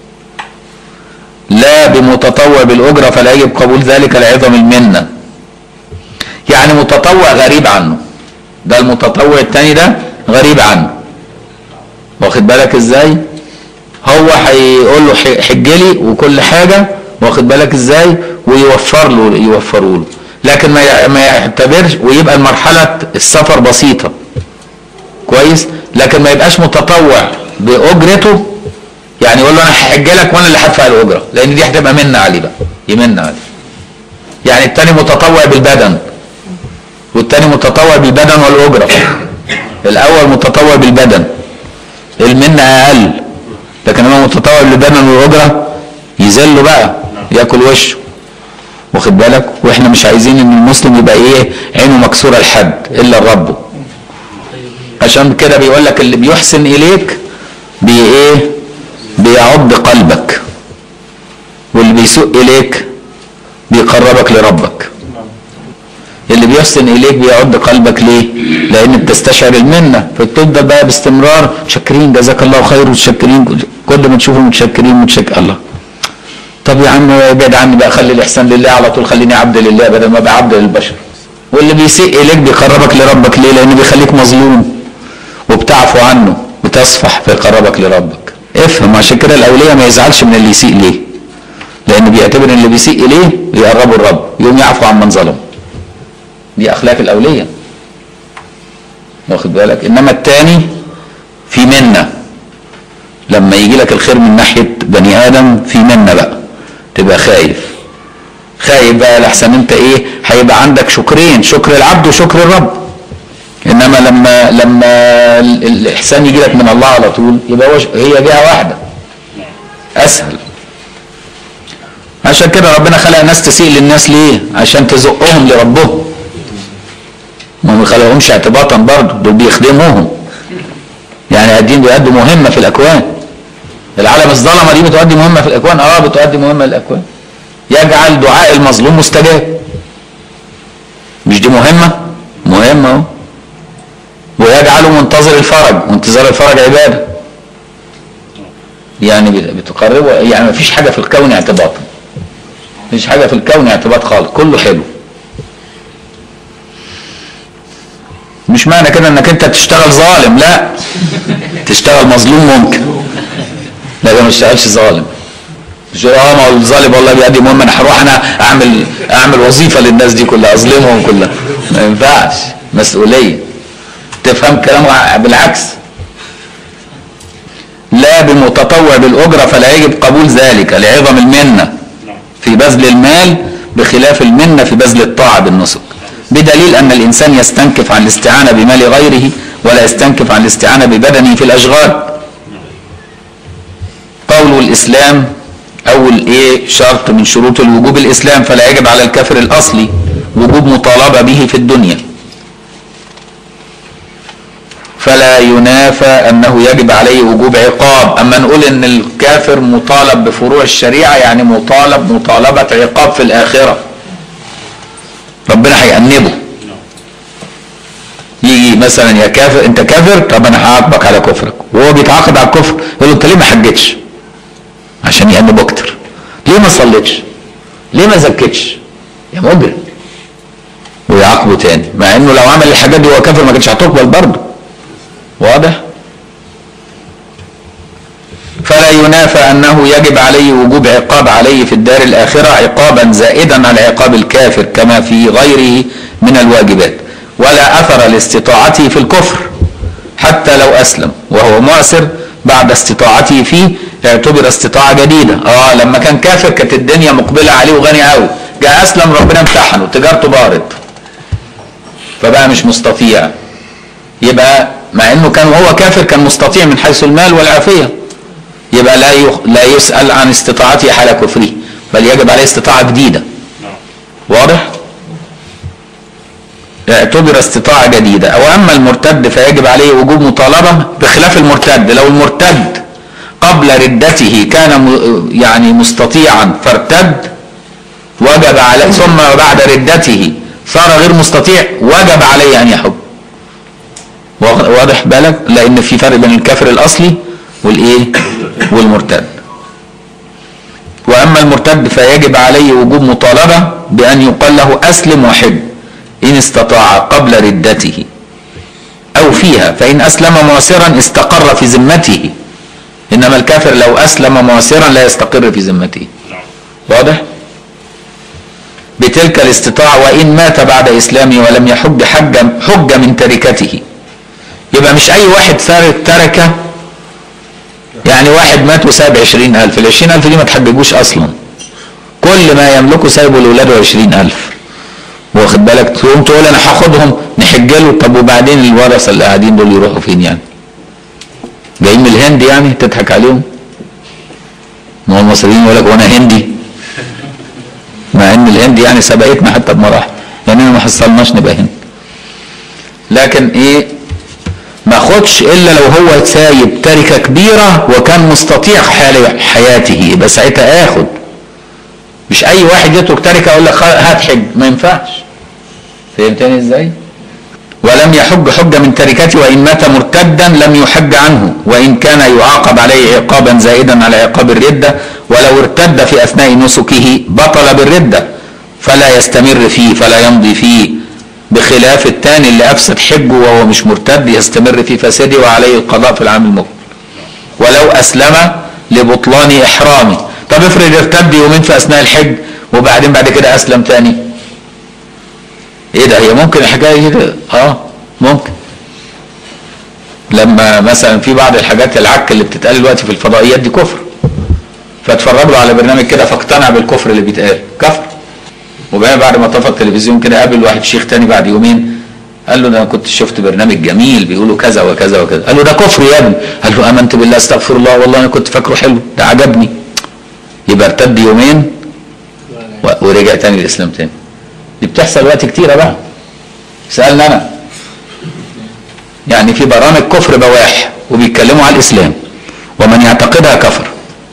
لا بمتطوع بالأجرة فلا يجب قبول ذلك لعظم المنة يعني متطوع غريب عنه ده المتطوع التاني ده غريب عنه واخد بالك ازاي هو هيقول له حج لي وكل حاجة واخد بالك ازاي ويوفر له يوفروا له لكن ما ي- ما يعتبرش ويبقى المرحله السفر بسيطه كويس لكن ما يبقاش متطوع باجرته يعني يقول له انا هحج لك وانا اللي هدفع الاجره لان دي هتبقى من عليه بقى يمن عليه يعني التاني متطوع بالبدن والتاني متطوع بالبدن والاجره الاول متطوع بالبدن المنة اقل لكن هو متطوع بالبدن والاجره يذله بقى ياكل وشه واخد بالك واحنا مش عايزين ان المسلم يبقى ايه عينه مكسوره لحد الا لربه عشان كده بيقول لك اللي بيحسن اليك بي ايه بيعض قلبك واللي بيسوء اليك بيقربك لربك اللي بيحسن اليك بيعض قلبك ليه لان بتستشعر المنه فبتفضل بقى باستمرار متشكرين جزاك الله خير متشكرين كل ما تشوفه متشكرين متشكر الله طب يا عم ابعد عني بقى خلي الاحسان لله على طول خليني عبد لله بدل ما ابقى عبد للبشر واللي بيسيء اليك بيقربك لربك ليه لانه بيخليك مظلوم وبتعفو عنه بتصفح فيقربك لربك افهم عشان كده الاولياء ما يزعلش من اللي يسيء ليه لان بيعتبر ان اللي بيسيء اليه يقربه الرب يقوم يعفو عن من ظلم دي اخلاق الاولياء واخد بالك انما التاني في منه لما يجي لك الخير من ناحيه بني ادم في منه بقى تبقى خايف خايف بقى لحسن انت ايه هيبقى عندك شكرين شكر العبد وشكر الرب انما لما لما ال- الاحسان يجي لك من الله على طول يبقى هو ش- هي جهه واحده اسهل عشان كده ربنا خلق ناس تسيء للناس ليه عشان تزقهم لربهم ما ما خلقهمش اعتباطا برضه دول بيخدموهم يعني الدين بيؤدي مهمه في الاكوان العالم الظلمه دي بتؤدي مهمه في الاكوان اه بتؤدي مهمه للاكوان يجعل دعاء المظلوم مستجاب مش دي مهمه مهمه اهو ويجعله منتظر الفرج وانتظار الفرج عباده يعني بت- بتقربه يعني مفيش حاجه في الكون اعتباط مفيش حاجه في الكون اعتباط خالص كله حلو مش معنى كده انك انت تشتغل ظالم لا تشتغل مظلوم ممكن لكن ما تشتغلش ظالم مش يقول اه ما هو الظالم والله بيأدي مهمة انا هروح انا اعمل اعمل وظيفة للناس دي كلها اظلمهم كلها ما ينفعش مسؤولية تفهم كلام بالعكس لا بمتطوع بالأجرة فلا يجب قبول ذلك لعظم المنة في بذل المال بخلاف المنة في بذل الطاعة بالنسك بدليل أن الإنسان يستنكف عن الاستعانة بمال غيره ولا يستنكف عن الاستعانة ببدنه في الأشغال قول الإسلام أول إيه شرط من شروط الوجوب الإسلام فلا يجب على الكافر الأصلي وجوب مطالبة به في الدنيا فلا ينافى أنه يجب عليه وجوب عقاب أما نقول أن الكافر مطالب بفروع الشريعة يعني مطالب مطالبة عقاب في الآخرة ربنا هيأنبه يجي مثلا يا كافر انت كافر طب انا هعاقبك على كفرك وهو بيتعاقب على الكفر يقول له انت ليه ما حجتش عشان يأنبه اكتر ليه ما صليتش ليه ما زكتش يا مجرم ويعاقبه تاني مع انه لو عمل الحاجات دي وهو كافر ما كانش هتقبل برضه واضح فلا ينافى انه يجب عليه وجوب عقاب عليه في الدار الاخره عقابا زائدا على عقاب الكافر كما في غيره من الواجبات ولا اثر لاستطاعته في الكفر حتى لو اسلم وهو معسر بعد استطاعته فيه اعتبر استطاعه جديده اه لما كان كافر كانت الدنيا مقبله عليه وغني قوي جاء اسلم ربنا امتحنه تجارته بارد فبقى مش مستطيع يبقى مع انه كان وهو كافر كان مستطيع من حيث المال والعافيه يبقى لا يخ... لا يسال عن استطاعته حال كفره بل يجب عليه استطاعه جديده واضح اعتبر استطاعه جديده او اما المرتد فيجب عليه وجوب مطالبه بخلاف المرتد لو المرتد قبل ردته كان م... يعني مستطيعا فارتد وجب عليه ثم بعد ردته صار غير مستطيع وجب عليه ان يحج واضح بالك لان في فرق بين الكافر الاصلي والايه والمرتد واما المرتد فيجب عليه وجوب مطالبه بان يقال له اسلم وحج ان استطاع قبل ردته او فيها فان اسلم معسرا استقر في ذمته انما الكافر لو اسلم معسرا لا يستقر في ذمته واضح بتلك الاستطاعة وإن مات بعد إسلامه ولم يحج حج حج من تركته يبقى مش أي واحد ترك تركه يعني واحد مات وساب عشرين ألف العشرين ألف دي ما تحججوش أصلا كل ما يملكه سايبه لولاده عشرين ألف واخد بالك تقوم تقول أنا هاخدهم نحج له طب وبعدين الورثة اللي قاعدين دول يروحوا فين يعني جايين من الهند يعني تضحك عليهم ما هو المصريين يقول لك وانا هندي مع ان الهند يعني سبقتنا حتى بمراحل يعني ما حصلناش نبقى هند لكن ايه ما خدش الا لو هو سايب تركه كبيره وكان مستطيع حال حياته يبقى ساعتها اخد مش اي واحد يترك تركه اقول لك هات حج ما ينفعش فهمتني ازاي ولم يحج حج من تركته وان مات مرتدا لم يحج عنه وان كان يعاقب عليه عقابا زائدا على عقاب الرده ولو ارتد في اثناء نسكه بطل بالرده فلا يستمر فيه فلا يمضي فيه بخلاف الثاني اللي افسد حجه وهو مش مرتد يستمر في فساده وعليه القضاء في العام المقبل ولو اسلم لبطلان احرامه طب افرض ارتد يومين في اثناء الحج وبعدين بعد كده اسلم تاني ايه ده هي ممكن الحكايه كده اه ممكن لما مثلا في بعض الحاجات العك اللي بتتقال دلوقتي في الفضائيات دي كفر فاتفرج له على برنامج كده فاقتنع بالكفر اللي بيتقال كفر وبعدين بعد ما طفى التلفزيون كده قابل واحد شيخ تاني بعد يومين قال له ده انا كنت شفت برنامج جميل بيقولوا كذا وكذا وكذا قال له ده كفر يا ابني قال له امنت بالله استغفر الله والله انا كنت فاكره حلو ده عجبني يبقى ارتد يومين و- ورجع تاني الاسلام تاني دي بتحصل وقت كتيره بقى سالنا انا يعني في برامج كفر بواح وبيتكلموا على الاسلام ومن يعتقدها كفر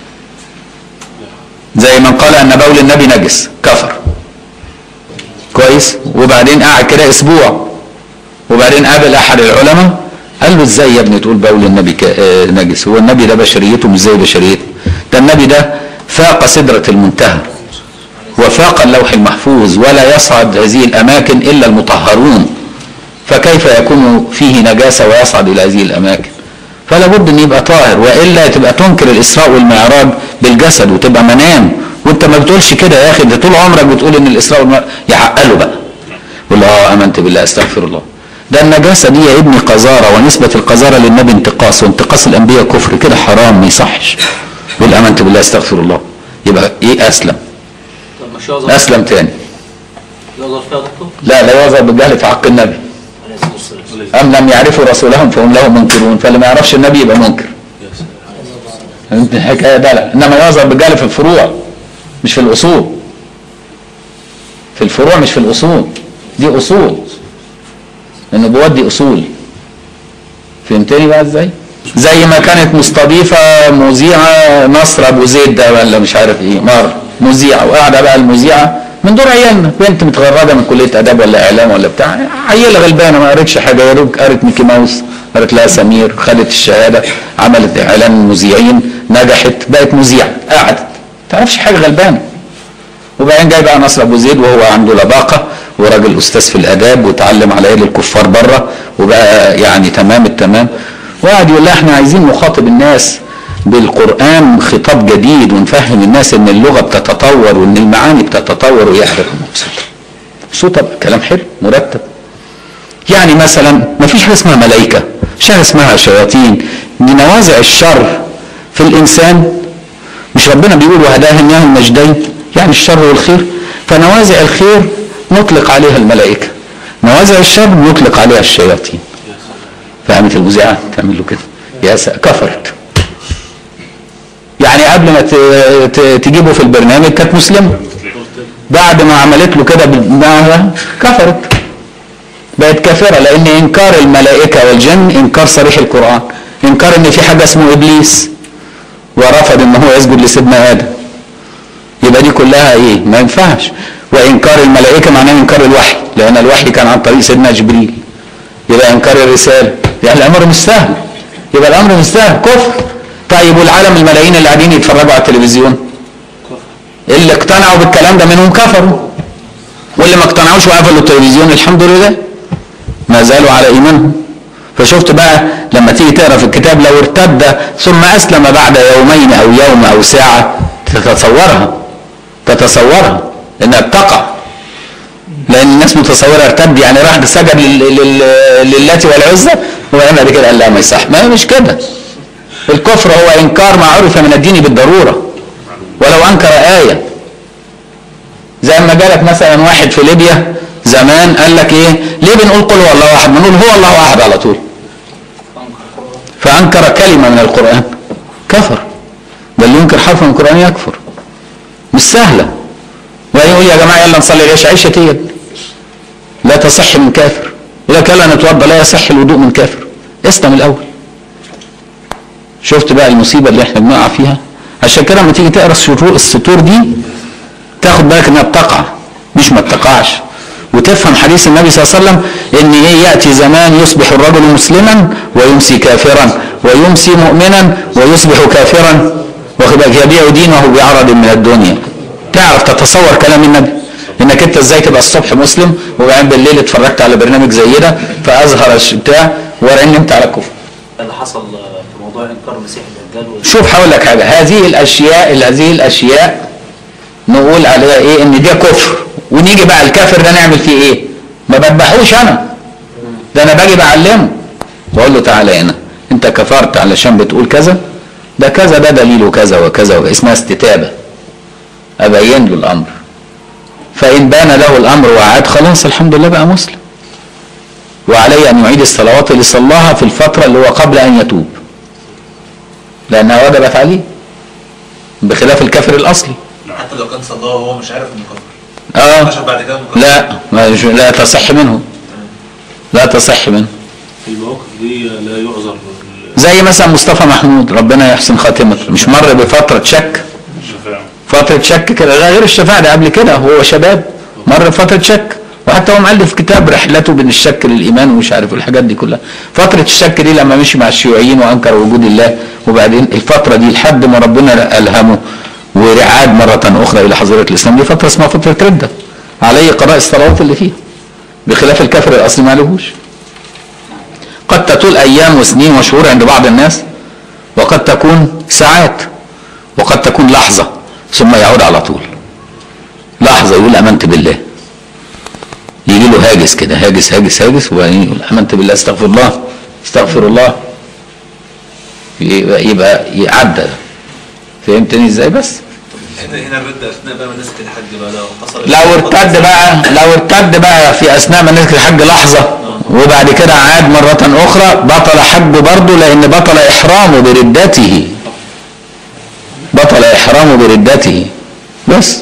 زي من قال ان بول النبي نجس كفر كويس وبعدين قعد كده اسبوع وبعدين قابل احد العلماء قال له ازاي يا ابني تقول بول النبي ك- آه، نجس هو النبي ده بشريته مش زي بشريته ده النبي ده فاق سدرة المنتهى وفاق اللوح المحفوظ ولا يصعد هذه الاماكن الا المطهرون فكيف يكون فيه نجاسة ويصعد الى هذه الاماكن فلا بد ان يبقى طاهر والا تبقى تنكر الاسراء والمعراج بالجسد وتبقى منام وانت ما بتقولش كده يا اخي انت طول عمرك بتقول ان الاسراء والمعراج يعقله بقى قول اه امنت بالله استغفر الله ده النجاسه دي يا ابني قذاره ونسبه القذاره للنبي انتقاص وانتقاص الانبياء كفر كده حرام ما يصحش قول امنت بالله استغفر الله يبقى ايه اسلم طب مش يعذر اسلم تاني يعذر فيها يا دكتور؟ لا لا يعذر بالجهل في حق النبي عليه الصلاة والسلام ام لم يعرفوا رسولهم فهم له منكرون فاللي ما يعرفش النبي يبقى منكر فهمت الحكايه ده لا انما يعذر بالجهل في الفروع مش في الاصول في الفروع مش في الاصول دي اصول النبوات دي اصول فهمتني بقى ازاي زي ما كانت مستضيفه مذيعه نصر ابو زيد ده ولا مش عارف ايه مره مذيعه وقاعده بقى المذيعه من دور عيالنا بنت متغرده من كليه اداب ولا اعلام ولا بتاع عيله غلبانه ما قريتش حاجه يا دوب قرت ميكي ماوس قرت لها سمير خدت الشهاده عملت اعلان مذيعين نجحت بقت مذيعه قعدت ما تعرفش حاجه غلبانه وبعدين جاي بقى نصر ابو زيد وهو عنده لباقه وراجل استاذ في الاداب وتعلم على يد الكفار بره وبقى يعني تمام التمام وقعد يقول لها احنا عايزين نخاطب الناس بالقران خطاب جديد ونفهم الناس ان اللغه بتتطور وان المعاني بتتطور ويحرق مبسوطه مبسوطه بقى كلام حلو مرتب يعني مثلا ما فيش حاجه اسمها ملائكه مش حاجه اسمها شياطين دي نوازع الشر في الانسان مش ربنا بيقول وهداه النهي النجدين يعني الشر والخير فنوازع الخير نطلق عليها الملائكه نوازع الشر نطلق عليها الشياطين فقامت المذيعه تعمل له كده يا سا كفرت يعني قبل ما ت- ت- تجيبه في البرنامج كانت مسلمه بعد ما عملت له كده بدماغها كفرت بقت كافره لان انكار الملائكه والجن انكار صريح القران انكار ان في حاجه اسمه ابليس ورفض ان هو يسجد لسيدنا ادم يبقى دي كلها ايه ما ينفعش وانكار الملائكه معناه انكار الوحي لان الوحي كان عن طريق سيدنا جبريل يبقى انكار الرساله يعني الامر مش سهل يبقى الامر مش سهل كفر طيب والعالم الملايين اللي قاعدين يتفرجوا على التلفزيون اللي اقتنعوا بالكلام ده منهم كفروا واللي ما اقتنعوش وقفلوا التلفزيون الحمد لله ما زالوا على ايمانهم فشفت بقى لما تيجي تقرا في الكتاب لو ارتد ثم اسلم بعد يومين او يوم او ساعه تتصورها تتصورها انها بتقع لان الناس متصوره ارتد يعني راح سجد لل- لل- للات والعزى وبعدين بعد كده قال لا ما يصح ما هي مش كده الكفر هو انكار ما عرف من الدين بالضروره ولو انكر ايه زي ما جالك مثلا واحد في ليبيا زمان قال لك ايه ليه بنقول قل هو الله احد بنقول هو الله احد على طول فانكر كلمه من القران كفر ده اللي ينكر حرف من القران يكفر مش سهله ويقول يا جماعه يلا نصلي العشاء عيشه ايه يا ابني؟ لا تصح من كافر يقول لك يلا نتوضا لا يصح الوضوء من كافر اسلم الاول شفت بقى المصيبه اللي احنا بنقع فيها عشان كده لما تيجي تقرا السطور السطور دي تاخد بالك انها بتقع مش ما بتقعش وتفهم حديث النبي صلى الله عليه وسلم ان ايه ياتي زمان يصبح الرجل مسلما ويمسي كافرا ويمسي مؤمنا ويصبح كافرا واخد بالك يبيع دينه بعرض من الدنيا تعرف تتصور كلام النبي انك انت ازاي تبقى الصبح مسلم وبعدين بالليل اتفرجت على برنامج زي ده فازهر الش- بتاع وبعدين نمت على الكفر اللي حصل في موضوع انكار مسيح الدجال وال- شوف هقول لك حاجه هذه الاشياء هذه الاشياء نقول عليها ايه ان ده كفر ونيجي بقى الكافر ده نعمل فيه ايه ما بذبحوش انا ده انا باجي بعلمه بقول له تعالى هنا انت كفرت علشان بتقول كذا ده كذا ده دليله كذا وكذا وكذا. اسمها استتابه ابين له الامر فان بان له الامر وعاد خلاص الحمد لله بقى مسلم وعليه ان يعيد الصلوات اللي صلاها في الفتره اللي هو قبل ان يتوب لانها وجبت عليه بخلاف الكافر الاصلي حتى لو كان صلاه وهو مش عارف انه كفر اه عشان بعد كده مكفر. لا ما لا تصح منه لا تصح منه في المواقف دي لا يعذر زي مثلا مصطفى محمود ربنا يحسن خاتمته مش مر بفتره شك الشفاعة فتره شك كده لا غير الشفاعه ده قبل كده هو شباب مر بفتره شك وحتى هو مؤلف كتاب رحلته بين الشك للايمان ومش عارف الحاجات دي كلها فتره الشك دي لما مشي مع الشيوعيين وانكر وجود الله وبعدين الفتره دي لحد ما ربنا الهمه ورعاد مره اخرى الى حضره الاسلام دي فتره اسمها فتره رده عليه قضاء الصلوات اللي فيها بخلاف الكافر الاصلي ما لهوش قد تطول ايام وسنين وشهور عند بعض الناس وقد تكون ساعات وقد تكون لحظه ثم يعود على طول لحظه يقول امنت بالله يجي له هاجس كده هاجس هاجس هاجس وبعدين يقول امنت بالله استغفر الله استغفر الله يبقى, يبقى يعدى فهمتني ازاي بس هنا هنا الرد اثناء بقى مناسك الحج بقى لو حصل لو ارتد بقى لو ارتد بقى في اثناء مناسك الحج لحظه وبعد كده عاد مرة أخرى بطل حجه برضه لأن بطل إحرامه بردته بطل إحرامه بردته بس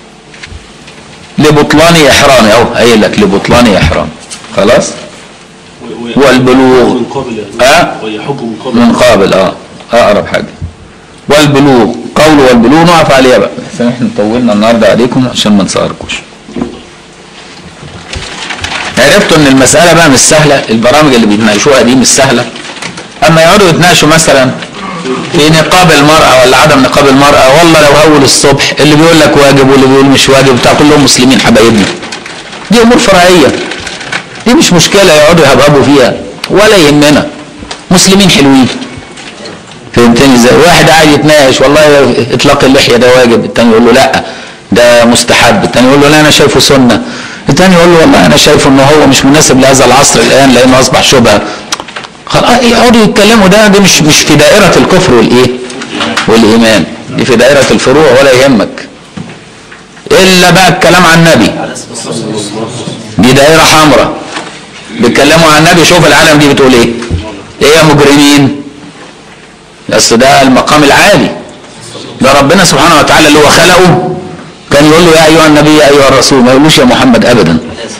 لبطلان إحرامه أهو قايل لك لبطلان إحرامه خلاص و- و- والبلوغ. من قبل يعني آه. ويحج من قبل من قابل اه أقرب حاجة والبلوغ قول والبلوغ نقف عليها بقى عشان احنا طولنا النهارده عليكم عشان ما نسهركوش عرفتوا ان المسألة بقى مش سهلة البرامج اللي بيتناقشوها دي مش سهلة اما يقعدوا يتناقشوا مثلا في نقاب المرأة ولا عدم نقاب المرأة والله لو اول الصبح اللي بيقول لك واجب واللي بيقول مش واجب بتاع كلهم مسلمين حبايبنا دي امور فرعية دي مش مشكلة يقعدوا يهبهبوا فيها ولا يهمنا مسلمين حلوين فهمتني ازاي واحد قاعد يتناقش والله اطلاق اللحيه ده واجب التاني يقول له لا ده مستحب التاني يقول له لا انا شايفه سنه التاني يقول له والله انا شايفه ان هو مش مناسب لهذا العصر الان لانه اصبح شبهه خلاص يقعدوا يتكلموا ده دي مش مش في دائره الكفر والايه والايمان دي في دائره الفروع ولا يهمك الا بقى الكلام عن النبي دي دائره حمراء بيتكلموا عن النبي شوف العالم دي بتقول ايه ايه يا مجرمين اصل ده المقام العالي ده ربنا سبحانه وتعالى اللي هو خلقه كان يقول له يا ايها النبي يا ايها الرسول ما يقولوش يا محمد ابدا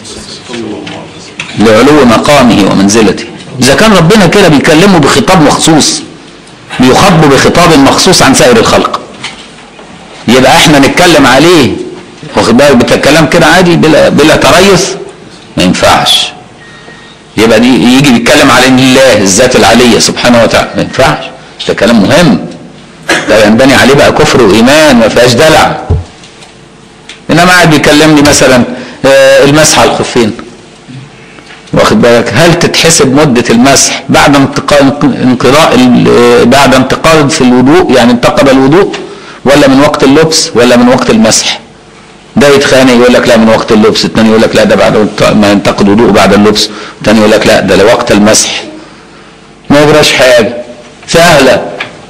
لعلو مقامه ومنزلته اذا كان ربنا كده بيكلمه بخطاب مخصوص بيخاطبه بخطاب مخصوص عن سائر الخلق يبقى احنا نتكلم عليه واخد بالك بتتكلم كده عادي بلا بلا تريث ما ينفعش يبقى دي يجي يتكلم على ان الله الذات العليه سبحانه وتعالى ما ينفعش ده كلام مهم ده ينبني عليه بقى كفر وايمان ما فيهاش دلع انما قاعد بيكلمني مثلا آه، المسح على الخفين واخد بالك هل تتحسب مدة المسح بعد انتقاء انقضاء ال- آه، بعد انتقاد في الوضوء يعني انتقد الوضوء ولا من وقت اللبس ولا من وقت المسح ده يتخانق يقول لك لا من وقت اللبس الثاني يقول لك لا ده بعد ما ينتقد وضوء بعد اللبس الثاني يقول لك لا ده لوقت المسح ما يجراش حاجه سهله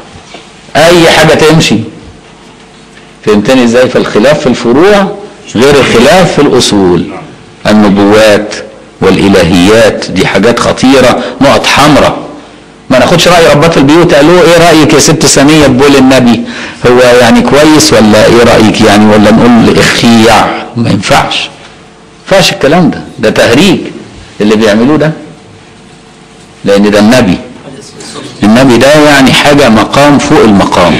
اي حاجه تمشي فهمتني ازاي فالخلاف في الفروع غير الخلاف في الاصول النبوات والالهيات دي حاجات خطيره نقط حمراء ما ناخدش راي ربات البيوت قالوا ايه رايك يا ست سنيه بقول النبي هو يعني كويس ولا ايه رايك يعني ولا نقول اخيع ما ينفعش ما ينفعش الكلام ده ده تهريج اللي بيعملوه ده لان ده النبي النبي ده يعني حاجه مقام فوق المقام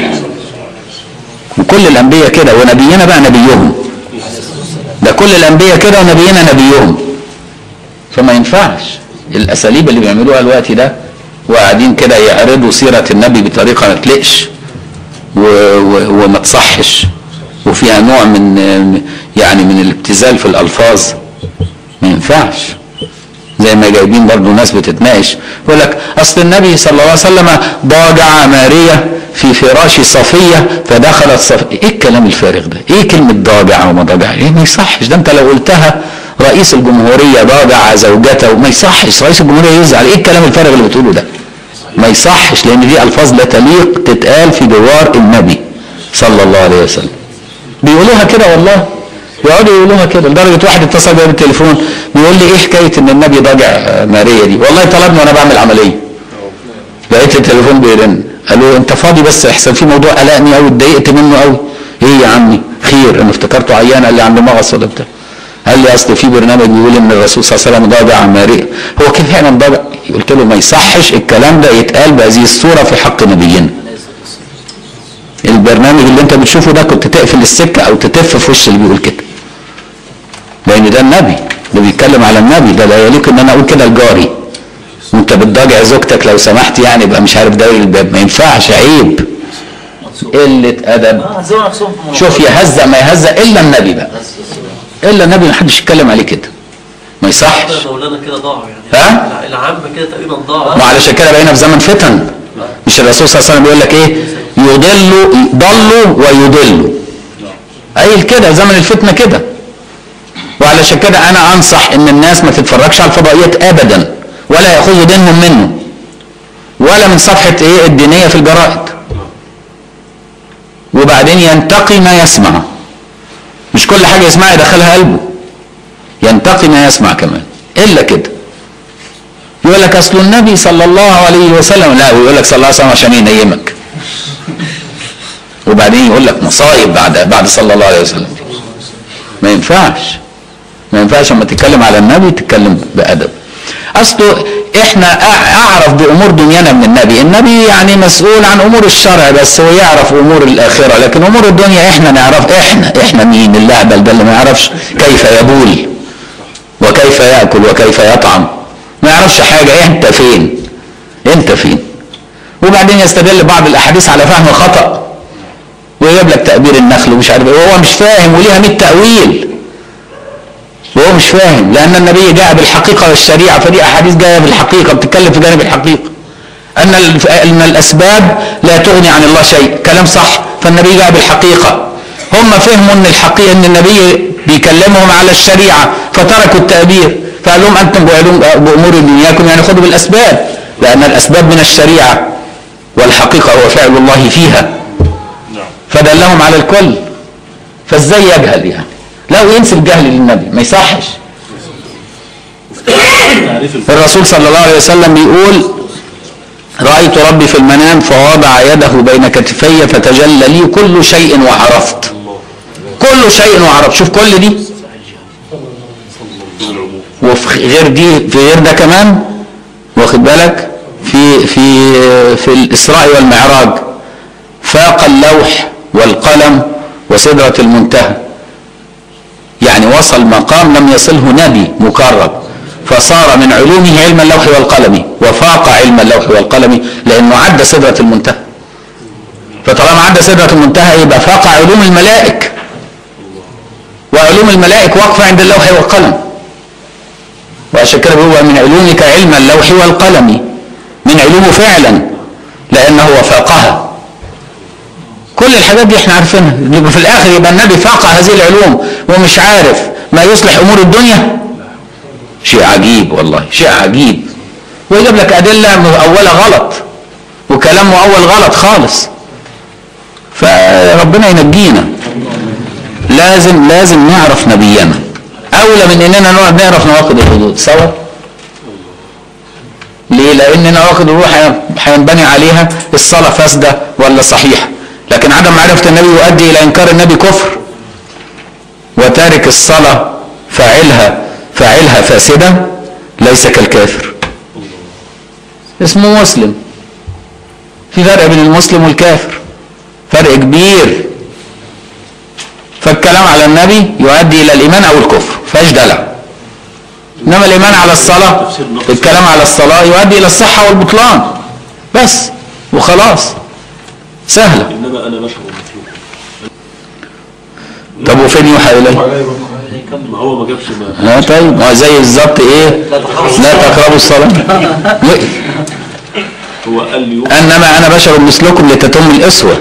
وكل الانبياء كده ونبينا بقى نبيهم ده كل الانبياء كده ونبينا نبيهم فما ينفعش الاساليب اللي بيعملوها الوقت ده وقاعدين كده يعرضوا سيره النبي بطريقه ما تلقش و... و... وما تصحش وفيها نوع من يعني من الابتذال في الالفاظ ما ينفعش زي ما جايبين برضو ناس بتتناقش يقول لك اصل النبي صلى الله عليه وسلم ضاجع ماريه في فراش صفيه فدخلت صفيه ايه الكلام الفارغ ده ايه كلمه ضاجع وما ضاجع ايه ما يصحش ده انت لو قلتها رئيس الجمهوريه ضاجع زوجته ما يصحش رئيس الجمهوريه يزعل ايه الكلام الفارغ اللي بتقوله ده ما يصحش لان دي الفاظ لا تليق تتقال في جوار النبي صلى الله عليه وسلم بيقولوها كده والله يقعدوا يقولوها كده لدرجه واحد اتصل بيا بالتليفون بيقول لي ايه حكايه ان النبي ضاجع ماريا دي والله طلبني وانا بعمل عمليه لقيت التليفون بيرن قالوا انت فاضي بس احسن في موضوع قلقني قوي اتضايقت منه قوي ايه يا عمي خير انا افتكرته عيان قال لي عنده مغص ولا بتاع قال لي اصل في برنامج بيقول ان الرسول صلى الله عليه وسلم ضاجع ماريا هو كيف فعلا ضاجع قلت له ما يصحش الكلام ده يتقال بهذه الصوره في حق نبينا البرنامج اللي انت بتشوفه ده كنت تقفل السكه او تتف في وش اللي بيقول كده لان ده النبي اللي بيتكلم على النبي ده لا يليق ان انا اقول كده لجاري وانت بتضاجع زوجتك لو سمحت يعني يبقى مش عارف داير الباب ما ينفعش عيب قله ادب اه هزوا نفسهم في الموضوع. شوف يهزأ ما يهزأ الا النبي بقى الا النبي ما حدش يتكلم عليه كده ما يصحش يا مولانا كده ضاعوا يعني ها؟ العام كده تقريبا ضاعوا ما علشان كده بقينا في زمن فتن مش الرسول صلى الله عليه وسلم بيقول لك ايه يضلوا ضلوا ويضلوا قايل كده زمن الفتنه كده وعلشان كده انا انصح ان الناس ما تتفرجش على الفضائيات ابدا ولا ياخذوا دينهم منه ولا من صفحه ايه الدينيه في الجرائد وبعدين ينتقي ما يسمع مش كل حاجه يسمعها يدخلها قلبه ينتقي ما يسمع كمان الا كده يقول لك اصل النبي صلى الله عليه وسلم لا ويقول لك صلى الله عليه وسلم عشان ينيمك وبعدين يقول لك مصايب بعد بعد صلى الله عليه وسلم ما ينفعش ما ينفعش لما تتكلم على النبي تتكلم بادب اصله احنا أع- اعرف بامور دنيانا من النبي النبي يعني مسؤول عن امور الشرع بس هو يعرف امور الاخره لكن امور الدنيا احنا نعرف احنا احنا مين اللهبل ده اللي ما يعرفش كيف يبول وكيف ياكل وكيف يطعم ما يعرفش حاجه انت فين انت فين وبعدين يستدل بعض الاحاديث على فهم خطا ويجيب لك تأبير النخل ومش عارف ايه وهو مش فاهم وليها 100 تأويل وهو مش فاهم لأن النبي جاء بالحقيقة والشريعة فدي أحاديث جاية بالحقيقة بتتكلم في جانب الحقيقة أن الف- أن الأسباب لا تغني عن الله شيء كلام صح فالنبي جاء بالحقيقة هم فهموا أن الحقيقة أن النبي بيكلمهم على الشريعة فتركوا التأبير فقال لهم أنتم بعلوم بأمور دنياكم يعني خذوا بالأسباب لأن الأسباب من الشريعة والحقيقة هو فعل الله فيها نعم فدلهم على الكل فازاي يجهل يعني لو ينسب جهل للنبي ما يصحش تعريف الفرق الرسول صلى الله عليه وسلم بيقول رأيت ربي في المنام فوضع يده بين كتفي فتجلى لي كل شيء وعرفت كل شيء وعرفت شوف كل دي بالعموم وفي غير دي في غير ده كمان واخد بالك في في في الإسراء والمعراج فاق اللوح والقلم وسدرة المنتهى يعني وصل مقام لم يصله نبي مقرب فصار من علومه علم اللوح والقلم وفاق علم اللوح والقلم لأنه عدى سدرة المنتهى فطالما عدى سدرة المنتهى يبقى فاق علوم الملائك وعلوم الملائك واقفة عند اللوح والقلم وعشان كده هو من علومك علم اللوح والقلم من علومه فعلا لأنه وفاقها كل الحاجات دي احنا عارفينها يبقى في الاخر يبقى النبي فاقع هذه العلوم ومش عارف ما يصلح امور الدنيا شيء عجيب والله شيء عجيب ويجيب لك ادله مؤوله غلط وكلام مؤول غلط خالص فربنا ينجينا لازم لازم نعرف نبينا اولى من اننا نقعد نعرف نواقض الحدود سوا ليه لان نواقض الروح هينبني عليها الصلاه فاسده ولا صحيحه لكن عدم معرفه النبي يؤدي الى انكار النبي كفر وتارك الصلاه فاعلها فاعلها فاسده ليس كالكافر اسمه مسلم في فرق بين المسلم والكافر فرق كبير فالكلام على النبي يؤدي الى الايمان او الكفر فايش دلع انما الايمان على الصلاه الكلام على الصلاه يؤدي الى الصحه والبطلان بس وخلاص سهله انما انا بشر مثلكم طب وفين يوحى اليه ما هو ما جابش ما ها طيب ما هو زي بالظبط ايه لا تقربوا الصلاه هو قال لي انما انا بشر مثلكم لتتم الاسوه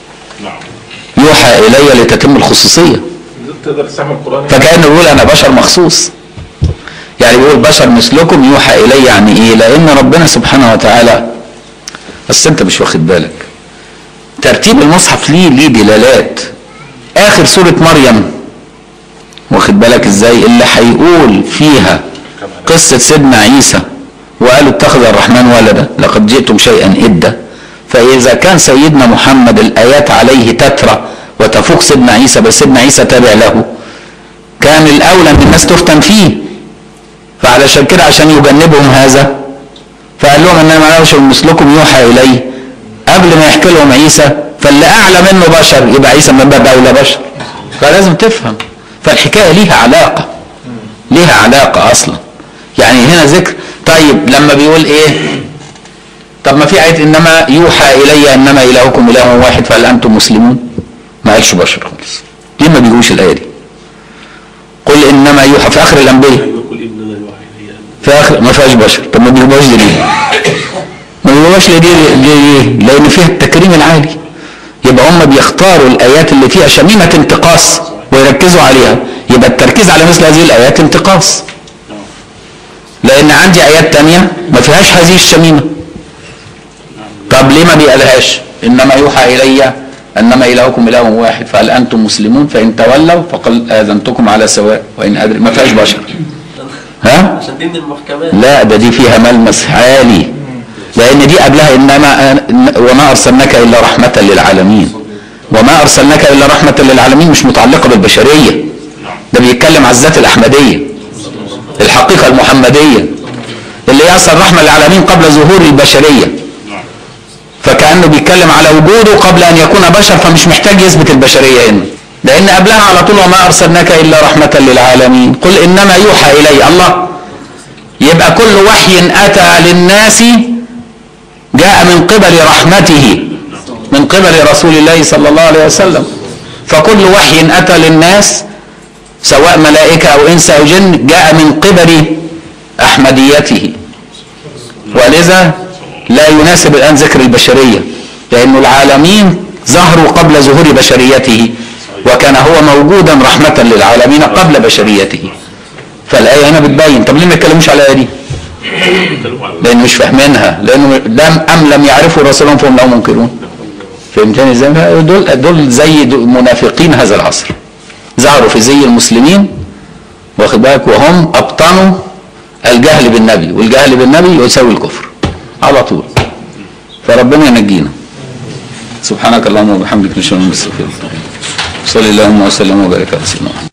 نعم يوحى الي لتتم الخصوصيه تقدر تستعمل القرآن فكأنه بيقول أنا بشر مخصوص يعني بيقول بشر مثلكم يوحى إلي يعني إيه لأن ربنا سبحانه وتعالى بس أنت مش واخد بالك ترتيب المصحف ليه ليه دلالات آخر سورة مريم واخد بالك إزاي اللي هيقول فيها قصة سيدنا عيسى وقالوا اتخذ الرحمن ولدا لقد جئتم شيئا إدا فإذا كان سيدنا محمد الآيات عليه تترى وتفوق سيدنا عيسى بس سيدنا عيسى تابع له كان الأولى أن الناس تفتن فيه فعلشان كده عشان يجنبهم هذا فقال لهم ان انا ما بشر مثلكم يوحى الي قبل ما يحكي لهم عيسى فاللي اعلى منه بشر يبقى عيسى من باب اولى بشر فلازم تفهم فالحكايه ليها علاقه ليها علاقه اصلا يعني هنا ذكر طيب لما بيقول ايه طب ما في آية إنما يوحى إلي إنما إلهكم إله واحد فهل أنتم مسلمون؟ ما قالش بشر خالص. ليه ما بيجوش الآية دي؟ قل إنما يوحى في آخر الأنبياء يقول انما يوحى الي ان في آخر ما فيهاش بشر طب ما بيجيبوهاش دي ليه؟ ما بيجيبوهاش ليه ليه؟ ليه؟ لأن فيها التكريم العالي. يبقى هم بيختاروا الآيات اللي فيها شميمة انتقاص ويركزوا عليها. يبقى التركيز على مثل هذه الآيات انتقاص. لأن عندي آيات تانية ما فيهاش هذه الشميمة. طب ليه ما بيقالهاش انما يوحى الي انما الهكم اله واحد فهل انتم مسلمون فان تولوا فقل اذنتكم على سواء وان ادري ما فيهاش بشر ها عشان دي من المحكمات لا ده دي فيها ملمس عالي لان دي قبلها انما وما ارسلناك الا رحمه للعالمين وما ارسلناك الا رحمه للعالمين مش متعلقه بالبشريه ده بيتكلم على الذات الاحمديه الحقيقه المحمديه اللي هي اصلا رحمه للعالمين قبل ظهور البشريه فكأنه بيتكلم على وجوده قبل أن يكون بشر فمش محتاج يثبت البشرية هنا لأن قبلها على طول وما أرسلناك إلا رحمة للعالمين قل إنما يوحى إلي الله يبقى كل وحي أتى للناس جاء من قبل رحمته من قبل رسول الله صلى الله عليه وسلم فكل وحي أتى للناس سواء ملائكة أو إنس أو جن جاء من قبل أحمديته ولذا لا يناسب الآن ذكر البشرية لأن العالمين ظهروا قبل ظهور بشريته وكان هو موجودا رحمة للعالمين قبل بشريته فالآية هنا بتبين طب ليه ما يتكلموش على الآية دي؟ بيتكلموا على لأن مش فاهمينها لأنه لم أم لم يعرفوا رسولهم فهم له منكرون فهمتني ازاي؟ دول دول زي دول منافقين هذا العصر ظهروا في زي المسلمين واخد بالك وهم أبطنوا الجهل بالنبي والجهل بالنبي يساوي الكفر على طول فربنا ينجينا سبحانك اللهم وبحمدك نشهد ان لا اله الا انت صلى اللهم وسلم وبارك على سيدنا محمد